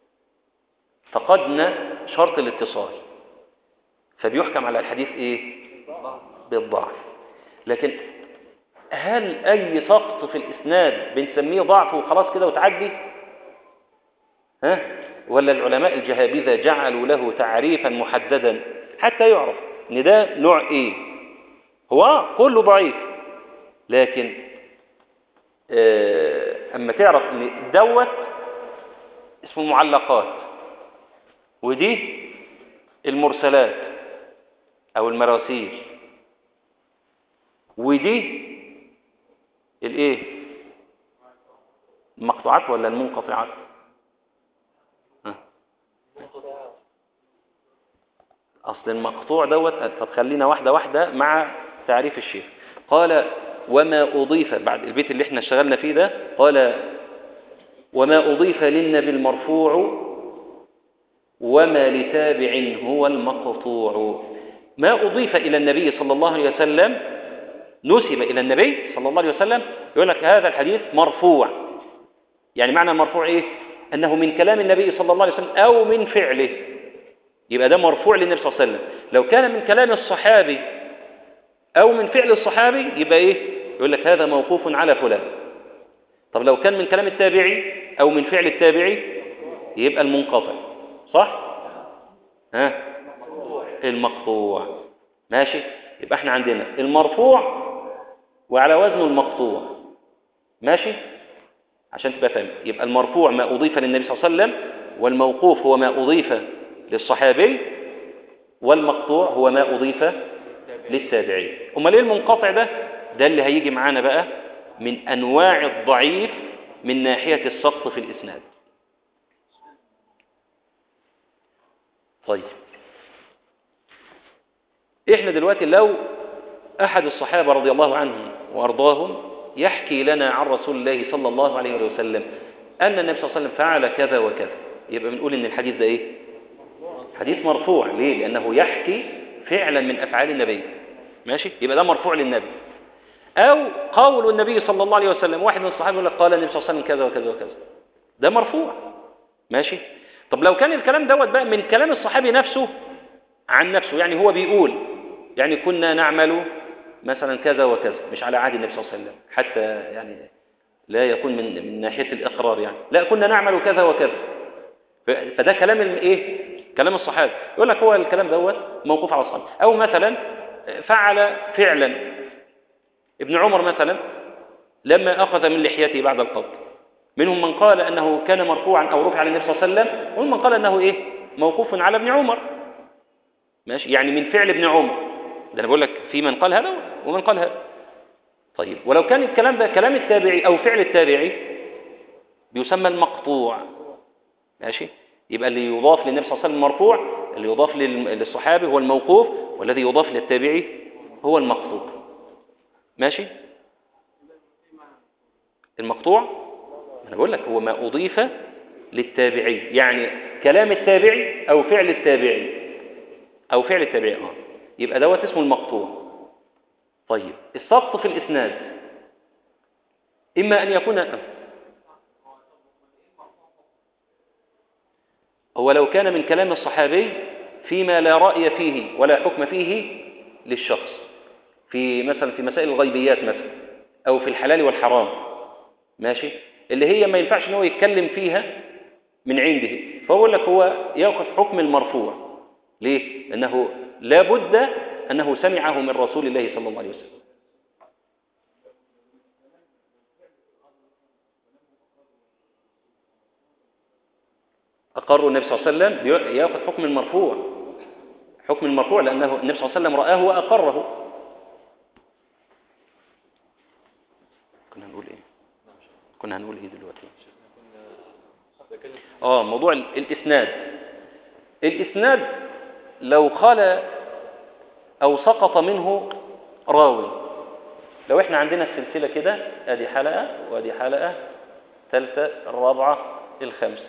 فقدنا شرط الاتصال فبيحكم على الحديث ايه بالضعف لكن هل اي سقط في الاسناد بنسميه ضعف وخلاص كده وتعدي ها ولا العلماء الجهابذة جعلوا له تعريفا محددا حتى يعرف ان ده نوع ايه هو كله ضعيف لكن آه اما تعرف ان دوت اسمه معلقات ودي المرسلات او المراسيل ودي الايه المقطوعات ولا المنقطعات ها. اصل المقطوع دوت طب خلينا واحده واحده مع تعريف الشيخ قال وما اضيف بعد البيت اللي احنا اشتغلنا فيه ده قال وما اضيف للنبي المرفوع وما لتابع هو المقطوع ما اضيف الى النبي صلى الله عليه وسلم نسب إلى النبي صلى الله عليه وسلم يقول لك هذا الحديث مرفوع يعني معنى المرفوع إيه أنه من كلام النبي صلى الله عليه وسلم أو من فعله يبقى ده مرفوع للنبي صلى الله عليه وسلم لو كان من كلام الصحابي أو من فعل الصحابي يبقى إيه يقول لك هذا موقوف على فلان طب لو كان من كلام التابعي أو من فعل التابعي يبقى المنقطع صح ها المقطوع ماشي يبقى احنا عندنا المرفوع وعلى وزنه المقطوع ماشي عشان تبقى فاهم يبقى المرفوع ما أضيف للنبي صلى الله عليه وسلم والموقوف هو ما أضيف للصحابي والمقطوع هو ما أضيف للتابعي أمال ايه المنقطع ده ده اللي هيجي معانا بقى من أنواع الضعيف من ناحية السقط في الإسناد طيب احنا دلوقتي لو احد الصحابه رضي الله عنهم وأرضاهم يحكي لنا عن رسول الله صلى الله عليه وسلم أن النبي صلى الله عليه وسلم فعل كذا وكذا يبقى بنقول إن الحديث ده إيه حديث مرفوع ليه لأنه يحكي فعلا من أفعال النبي ماشي يبقى ده مرفوع للنبي أو قول النبي صلى الله عليه وسلم واحد من الصحابة يقول لك قال النبي صلى الله عليه وسلم كذا وكذا وكذا ده مرفوع ماشي طب لو كان الكلام دوت بقى من كلام الصحابي نفسه عن نفسه يعني هو بيقول يعني كنا نعمل مثلا كذا وكذا مش على عهد النبي صلى الله عليه وسلم حتى يعني لا يكون من من ناحية الإقرار يعني لا كنا نعمل كذا وكذا ف- فده كلام الايه كلام الصحابة يقول لك هو الكلام دوت موقوف على الصحابة أو مثلا فعل فعلا ابن عمر مثلا لما أخذ من لحيته بعد القبض منهم من قال أنه كان مرفوعا أو رفع على النبي صلى الله عليه وسلم ومنهم من قال أنه إيه موقوف على ابن عمر ماشي يعني من فعل ابن عمر ده أنا بقول لك في من قال هذا ومن قال هذا طيب ولو كان الكلام ده كلام التابعي أو فعل التابعي بيسمى المقطوع ماشي يبقى اللي يضاف للنبي صلى الله عليه وسلم مرفوع اللي يضاف لل- للصحابي هو الموقوف والذي يضاف للتابعي هو المقطوع ماشي المقطوع انا بقول لك هو ما اضيف للتابعي يعني كلام التابعي او فعل التابعي او فعل التابعي اه يبقى دوت اسمه المقطوع طيب السقط في الاسناد اما ان يكون هو لو كان من كلام الصحابي فيما لا رأي فيه ولا حكم فيه للشخص في مثلا في مسائل الغيبيات مثلا أو في الحلال والحرام ماشي اللي هي ما ينفعش ان هو يتكلم فيها من عنده فهو لك هو يأخذ حكم المرفوع ليه؟ لأنه لا بد أنه سمعه من رسول الله صلى الله عليه وسلم أقر النبي صلى الله عليه وسلم بي- يأخذ حكم المرفوع حكم المرفوع لأنه النبي صلى الله عليه وسلم رآه وأقره كنا هنقول إيه كنا هنقول إيه دلوقتي آه موضوع ال- الإسناد الإسناد لو خلى أو سقط منه راوي لو احنا عندنا السلسلة كده ادي حلقة وادي حلقة ثالثة الرابعة الخامسة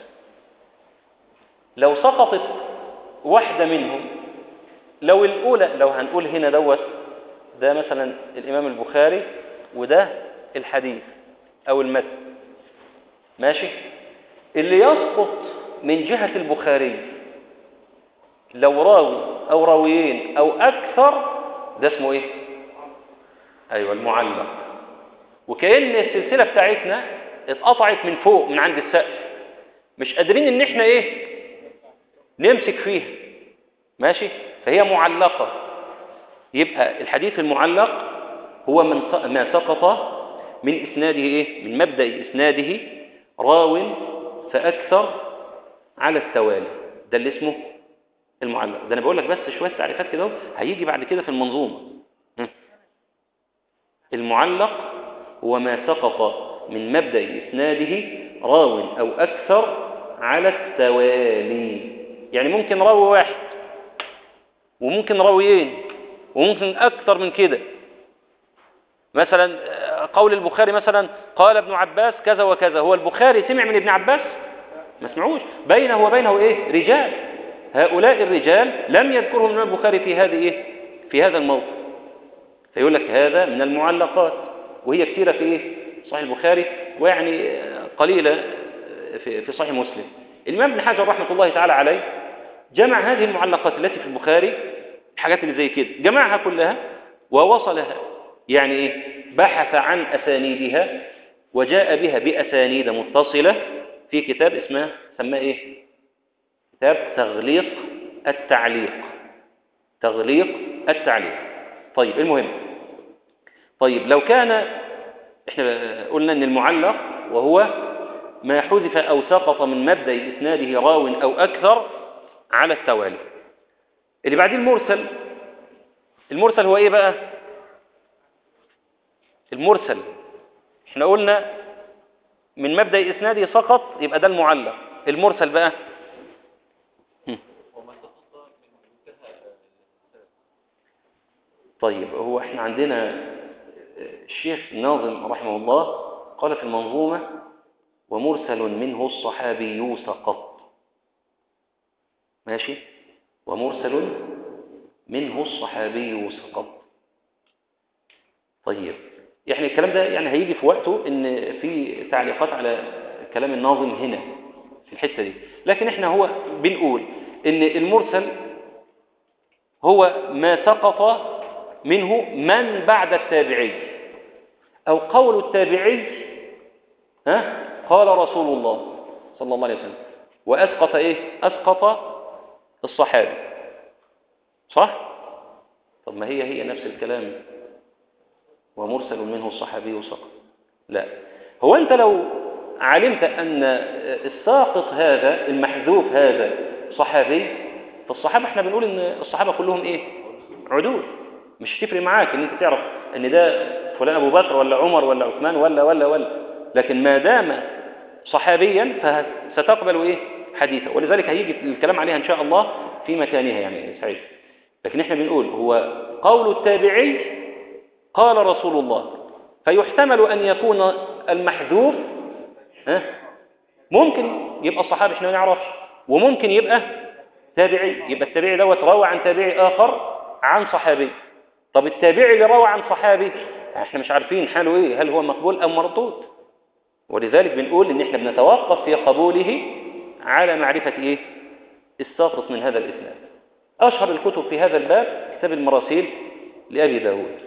لو سقطت واحدة منهم لو الأولى لو هنقول هنا دوت ده مثلا الإمام البخاري وده الحديث أو المتن ماشي اللي يسقط من جهة البخاري لو راوي أو راويين أو أكثر ده اسمه إيه؟ أيوة المعلق وكأن السلسلة بتاعتنا اتقطعت من فوق من عند السقف مش قادرين ان احنا ايه نمسك فيها ماشي فهي معلقة يبقى الحديث المعلق هو من س- ما سقط من إسناده إيه؟ من مبدأ إسناده راو فأكثر على التوالي ده اللي اسمه المعلق ده أنا بقول لك بس شوية تعريفات كده أهو، هيجي بعد كده في المنظومة م. المعلق هو ما سقط من مبدأ إسناده راو أو أكثر على التوالي يعني ممكن راوي واحد وممكن راويين وممكن أكثر من كده مثلا آه، قول البخاري مثلا قال ابن عباس كذا وكذا هو البخاري سمع من ابن عباس ما سمعوش بينه وبينه ايه رجال هؤلاء الرجال لم يذكرهم الإمام البخاري في هذه ايه في هذا الموضع فيقول لك هذا من المعلقات وهي كثيرة في ايه صحيح البخاري ويعني آه، قليلة آه، في في صحيح مسلم الإمام ابن حجر رحمة الله تعالى عليه جمع هذه المعلقات التي في البخاري الحاجات اللي زي كده جمعها كلها ووصلها يعني ايه بحث عن أسانيدها وجاء بها بأسانيد متصلة في كتاب اسمه سماه ايه كتاب تغليق التعليق تغليق التعليق طيب المهم طيب لو كان احنا قلنا ان المعلق وهو ما حذف او سقط من مبدا اسناده راو او اكثر على التوالي اللي بعديه المرسل المرسل هو ايه بقى المرسل احنا قلنا من مبدا اسناده سقط يبقى ده المعلق المرسل بقى هم. وما سقط من منتهى طيب هو احنا عندنا الشيخ الناظم رحمه الله قال في المنظومة ومرسل منه الصحابي سقط ماشي ومرسل منه الصحابي سقط طيب يعني الكلام ده يعني هيجي في وقته ان في تعليقات على كلام الناظم هنا في الحتة دي لكن احنا هو بنقول ان المرسل هو ما سقط منه من بعد التابعي او قول التابعي ها قال رسول الله صلى الله عليه وسلم واسقط ايه اسقط الصحابي صح طب ما هي هي نفس الكلام ومرسل منه الصحابي سقط لا هو انت لو علمت ان الساقط هذا المحذوف هذا صحابي فالصحابه احنا بنقول ان الصحابه كلهم ايه عدول مش تفرق معاك ان انت تعرف ان ده فلان ابو بكر ولا عمر ولا عثمان ولا ولا ولا لكن ما دام صحابيا فستقبل ايه حديثه ولذلك هيجي الكلام عليها ان شاء الله في مكانها يعني سعيد لكن احنا بنقول هو قول التابعي قال رسول الله فيحتمل ان يكون المحذوف ها ممكن يبقى الصحابي احنا ما نعرفش وممكن يبقى تابعي يبقى التابعي دوت روى عن تابعي اخر عن صحابي طب التابعي اللي روى عن صحابي احنا مش عارفين حاله ايه هل هو مقبول ام مردود ولذلك بنقول ان احنا بنتوقف في قبوله على معرفة ايه الساقط من هذا الاسناد اشهر الكتب في هذا الباب كتاب المراسيل لابي داود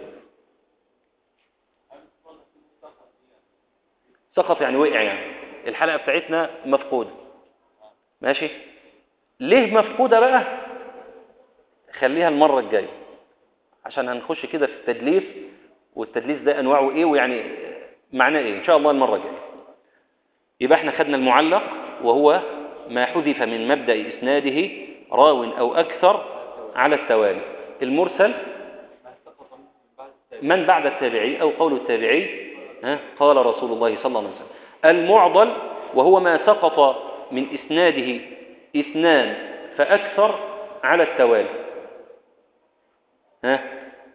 سقط يعني وقع يعني الحلقة بتاعتنا مفقودة ماشي ليه مفقودة بقى خليها المرة الجاية عشان هنخش كده في التدليس والتدليس ده انواعه ايه ويعني معناه ايه ان شاء الله المرة الجاية يبقى احنا خدنا المعلق وهو ما حذف من مبدأ اسناده راو او اكثر على التوالي المرسل من بعد التابعي او قول التابعي ها قال رسول الله صلى الله عليه وسلم المعضل وهو ما سقط من اسناده اثنان فاكثر على التوالي ها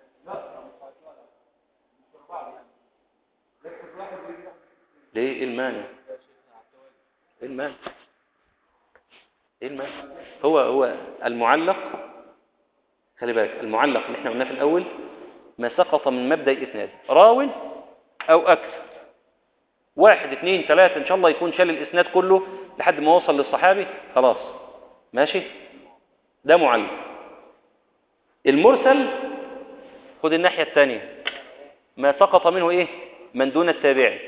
ليه ايه المانع ايه المانع ايه المانع هو هو المعلق خلي بالك المعلق اللي احنا قلناه في الاول ما سقط من مبدا اسناد راو او اكثر واحد اثنين ثلاثة ان شاء الله يكون شال الاسناد كله لحد ما وصل للصحابي خلاص ماشي ده معلق المرسل خد الناحية الثانية ما سقط منه ايه من دون التابعي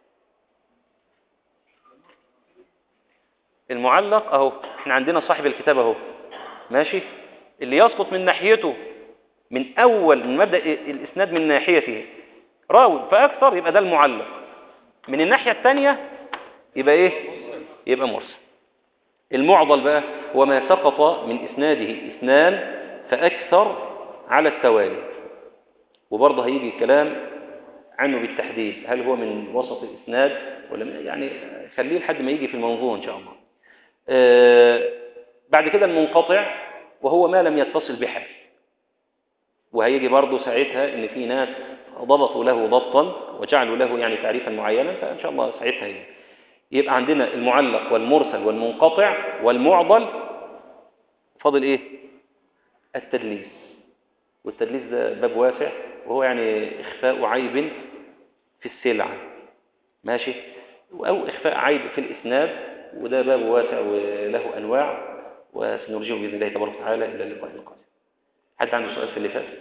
المعلق اهو احنا عندنا صاحب الكتاب اهو ماشي اللي يسقط من ناحيته من اول من مبدا الاسناد من ناحيته راوي فاكثر يبقى ده المعلق من الناحيه الثانيه يبقى ايه يبقى مرسل المعضل بقى هو ما سقط من اسناده اثنان فاكثر على التوالي وبرضه هيجي كلام عنه بالتحديد هل هو من وسط الاسناد ولا من يعني خليه لحد ما يجي في الموضوع ان شاء الله آه بعد كده المنقطع وهو ما لم يتصل بحال وهيجي برضه ساعتها ان في ناس ضبطوا له ضبطا وجعلوا له يعني تعريفا معينا فان شاء الله ساعتها يجي. يبقى عندنا المعلق والمرسل والمنقطع والمعضل فاضل ايه التدليس والتدليس ده باب واسع وهو يعني اخفاء عيب في السلعه ماشي او اخفاء عيب في الاسناد وده باب واسع وله انواع وسنرجعه باذن الله تبارك وتعالى الى اللقاء القادم حد عنده سؤال في اللي فات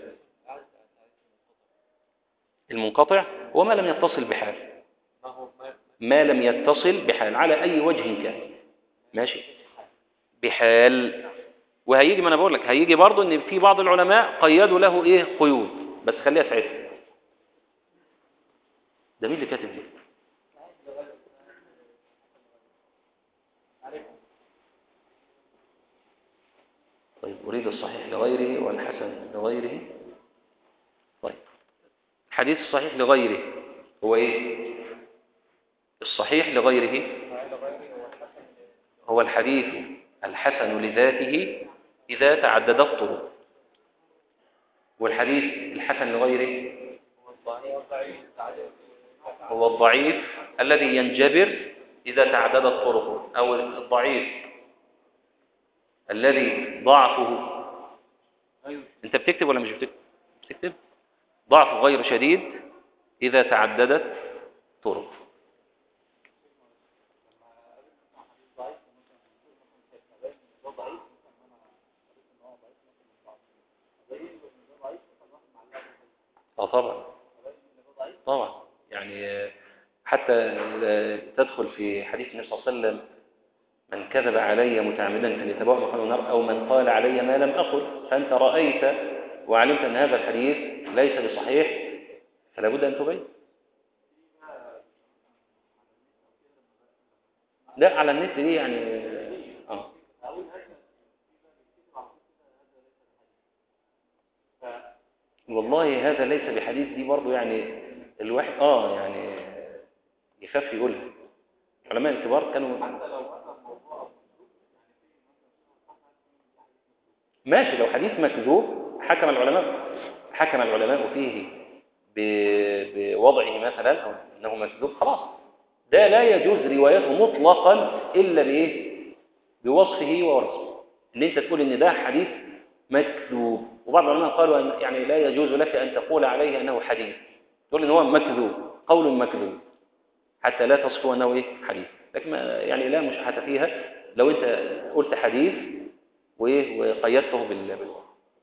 المنقطع وما لم يتصل بحال ما هو ما ما لم يتصل بحال على اي وجه كان ماشي بحال وهيجي ما انا بقول لك هيجي برضه ان في بعض العلماء قيدوا له ايه قيود بس خليها ساعتها ده مين اللي كاتب دي طيب أريد الصحيح لغيره والحسن لغيره طيب حديث الصحيح لغيره هو إيه الصحيح لغيره هو الحديث الحسن لذاته إذا تعددت الطرق والحديث الحسن لغيره هو الضعيف الذي ينجبر إذا تعددت طرقه أو الضعيف الذي ضعفه أنت بتكتب ولا مش بتكتب بتكتب ضعف غير شديد إذا تعددت طرقه اه طبعا طبعا يعني حتى تدخل في حديث النبي صلى الله عليه وسلم من كذب علي متعمدا فليتبوأ مقعده النار او من قال علي ما لم اقل فانت رايت وعلمت ان هذا الحديث ليس بصحيح فلا بد ان تبين لا على النت دي يعني اه والله هذا ليس بحديث دي برضه يعني الواحد اه يعني يخاف يقولها العلماء الكبار كانوا ماشي لو حديث مكذوب حكم العلماء حكم العلماء فيه ب- بوضعه مثلا او انه مكذوب خلاص ده لا يجوز روايته مطلقا الا بايه بوصفه ووصفه ان انت تقول ان ده حديث مكذوب وبعض العلماء قالوا أن يعني لا يجوز لك ان تقول عليه انه حديث تقول ان هو مكذوب قول مكذوب حتى لا تصفه انه ايه حديث لكن ما يعني لا مشاحه فيها لو انت قلت حديث وايه وقيدته بال بال-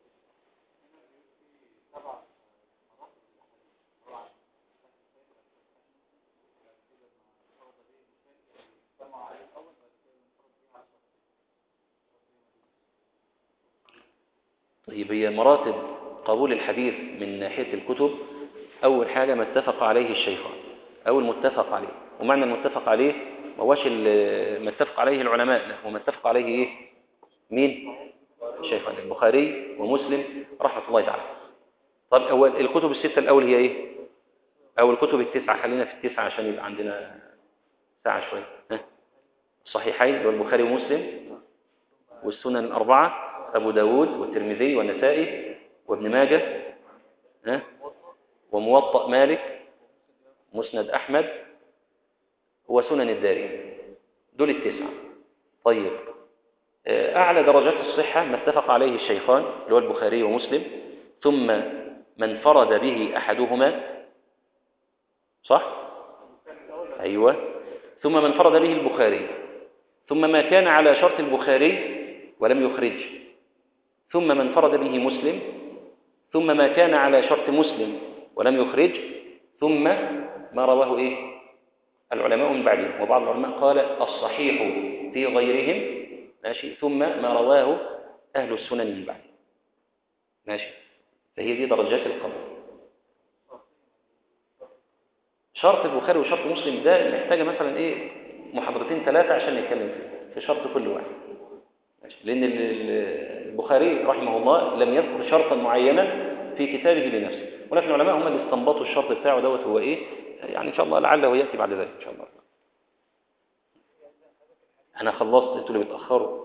طيب هي مراتب قبول الحديث من ناحية الكتب أول حاجة ما اتفق عليه الشيخان أو المتفق عليه ومعنى المتفق عليه ما هوش ال- ما اتفق عليه العلماء لا هو ما اتفق عليه إيه مين الشيخان البخاري ومسلم رحمة الله تعالى طب أول الكتب الستة الأول هي إيه أو الكتب التسعة خلينا في التسعة عشان يبقى عندنا ساعة شوية ها؟ الصحيحين اللي هو البخاري ومسلم والسنن الأربعة أبو داود والترمذي والنسائي وابن ماجه ها؟ وموطأ مالك مسند أحمد وسنن الداري دول التسعة طيب آه، أعلى درجات الصحة ما اتفق عليه الشيخان اللي هو البخاري ومسلم ثم من فرد به أحدهما صح؟ أيوة ثم من فرد به البخاري ثم ما كان على شرط البخاري ولم يخرج ثم من فرد به مسلم ثم ما كان على شرط مسلم ولم يخرج ثم ما رواه إيه العلماء من بعدهم وبعض العلماء قال الصحيح في غيرهم ماشي ثم ما رواه أهل السنن من بعدهم ماشي فهي دي درجات القبول شرط البخاري وشرط مسلم ده محتاجة مثلا ايه محاضرتين ثلاثة عشان نتكلم فيه في شرط كل واحد ماشي. لأن ال- ال- البخاري رحمه الله لم يذكر شرطا معينا في كتابه لنفسه ولكن العلماء هم اللي استنبطوا الشرط بتاعه دوت هو ايه يعني إن شاء الله لعله يأتي بعد ذلك إن شاء الله أنا خلصت أنتوا اللي بتأخروا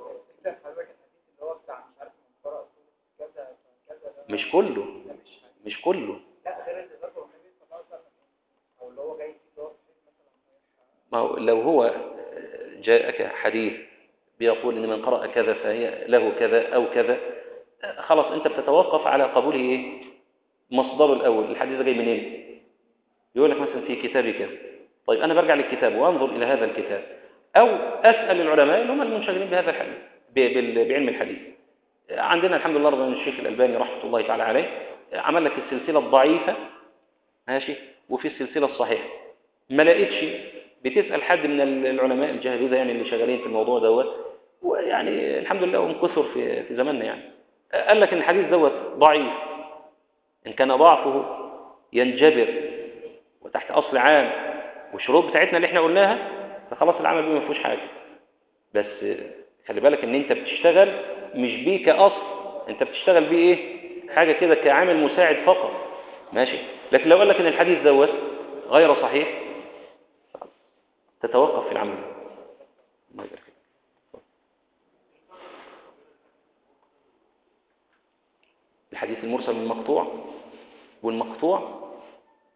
مش كله مش كله ما هو لو هو جاءك حديث بيقول ان من قرأ كذا فهي له كذا او كذا خلاص انت بتتوقف على قبوله ايه مصدره الاول الحديث ده جاي منين يقول لك مثلا في كتاب كذا طيب انا برجع للكتاب وانظر الى هذا الكتاب او اسال العلماء اللي هم المنشغلين بهذا الحديث ب- بال- بعلم الحديث عندنا الحمد لله رضي الشيخ الالباني رحمه الله تعالى عليه عمل لك السلسله الضعيفه ماشي وفي السلسله الصحيحه ما لقيتش بتسال حد من العلماء الجاهليه يعني اللي شغالين في الموضوع دوت ويعني الحمد لله هم كثر في في زماننا يعني قال لك ان الحديث دوت ضعيف ان كان ضعفه ينجبر وتحت اصل عام والشروط بتاعتنا اللي احنا قلناها فخلاص العمل بيه ما فيهوش حاجه بس خلي بالك ان انت بتشتغل مش بيه كاصل انت بتشتغل بيه ايه حاجه كده كعامل مساعد فقط ماشي لكن لو قال لك ان الحديث دوت غير صحيح تتوقف في العمل الله يبارك فيك. الحديث المرسل المقطوع والمقطوع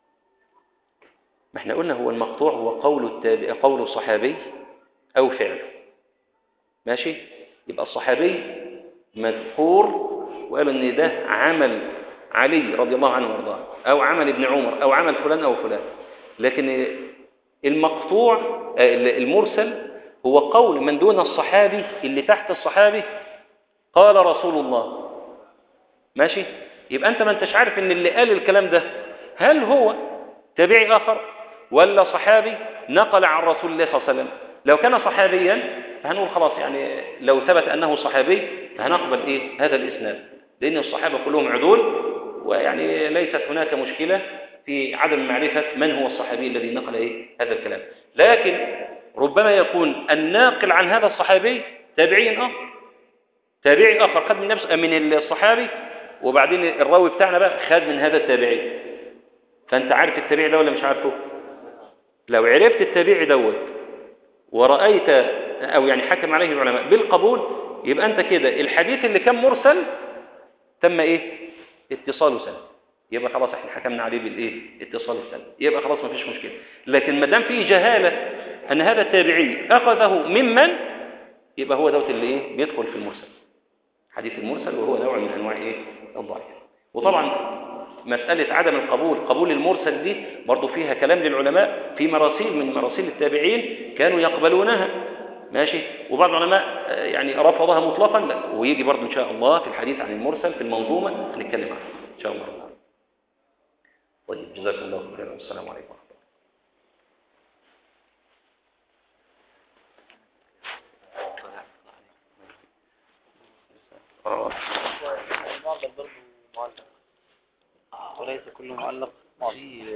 ما احنا قلنا هو المقطوع هو قول التابع قول الصحابي أو فعله ماشي يبقى الصحابي مذكور وقالوا ان ده عمل علي رضي الله عنه وارضاه او عمل ابن عمر او عمل فلان او فلان لكن المقطوع آه، المرسل هو قول من دون الصحابي اللي تحت الصحابي قال رسول الله ماشي يبقى انت ما انتش عارف ان اللي قال الكلام ده هل هو تابعي اخر ولا صحابي نقل عن رسول الله صلى الله عليه وسلم لو كان صحابيا فهنقول خلاص يعني لو ثبت انه صحابي فهنقبل ايه هذا الاسناد لان الصحابه كلهم عدول ويعني ليست هناك مشكله في عدم معرفه من هو الصحابي الذي نقل ايه هذا الكلام لكن ربما يكون الناقل عن هذا الصحابي تابعي اخر تابعي اخر خد من نفس من الصحابي وبعدين الراوي بتاعنا بقى خد من هذا التابعي فانت عارف التابعي ده ولا مش عارفه لو عرفت التابعي دوت ورأيت أو يعني حكم عليه العلماء بالقبول يبقى أنت كده الحديث اللي كان مرسل تم إيه اتصاله سنة يبقى خلاص احنا حكمنا عليه بالايه اتصال السنة يبقى خلاص ما فيش مشكلة لكن ما دام فيه جهالة أن هذا التابعي أخذه ممن يبقى هو دوت اللي إيه بيدخل في المرسل حديث المرسل وهو نوع من أنواع إيه الضعيف وطبعا مسألة عدم القبول قبول المرسل دي برضو فيها كلام للعلماء في مراسيل من مراسيل التابعين كانوا يقبلونها ماشي وبعض العلماء آه، يعني رفضها مطلقا لا ويجي برضو إن شاء الله في الحديث عن المرسل في المنظومة هنتكلم عنها إن شاء الله طيب جزاكم الله خيرا والسلام عليكم ورحمة الله المعلق برضه معلق وليس كل معلق معلق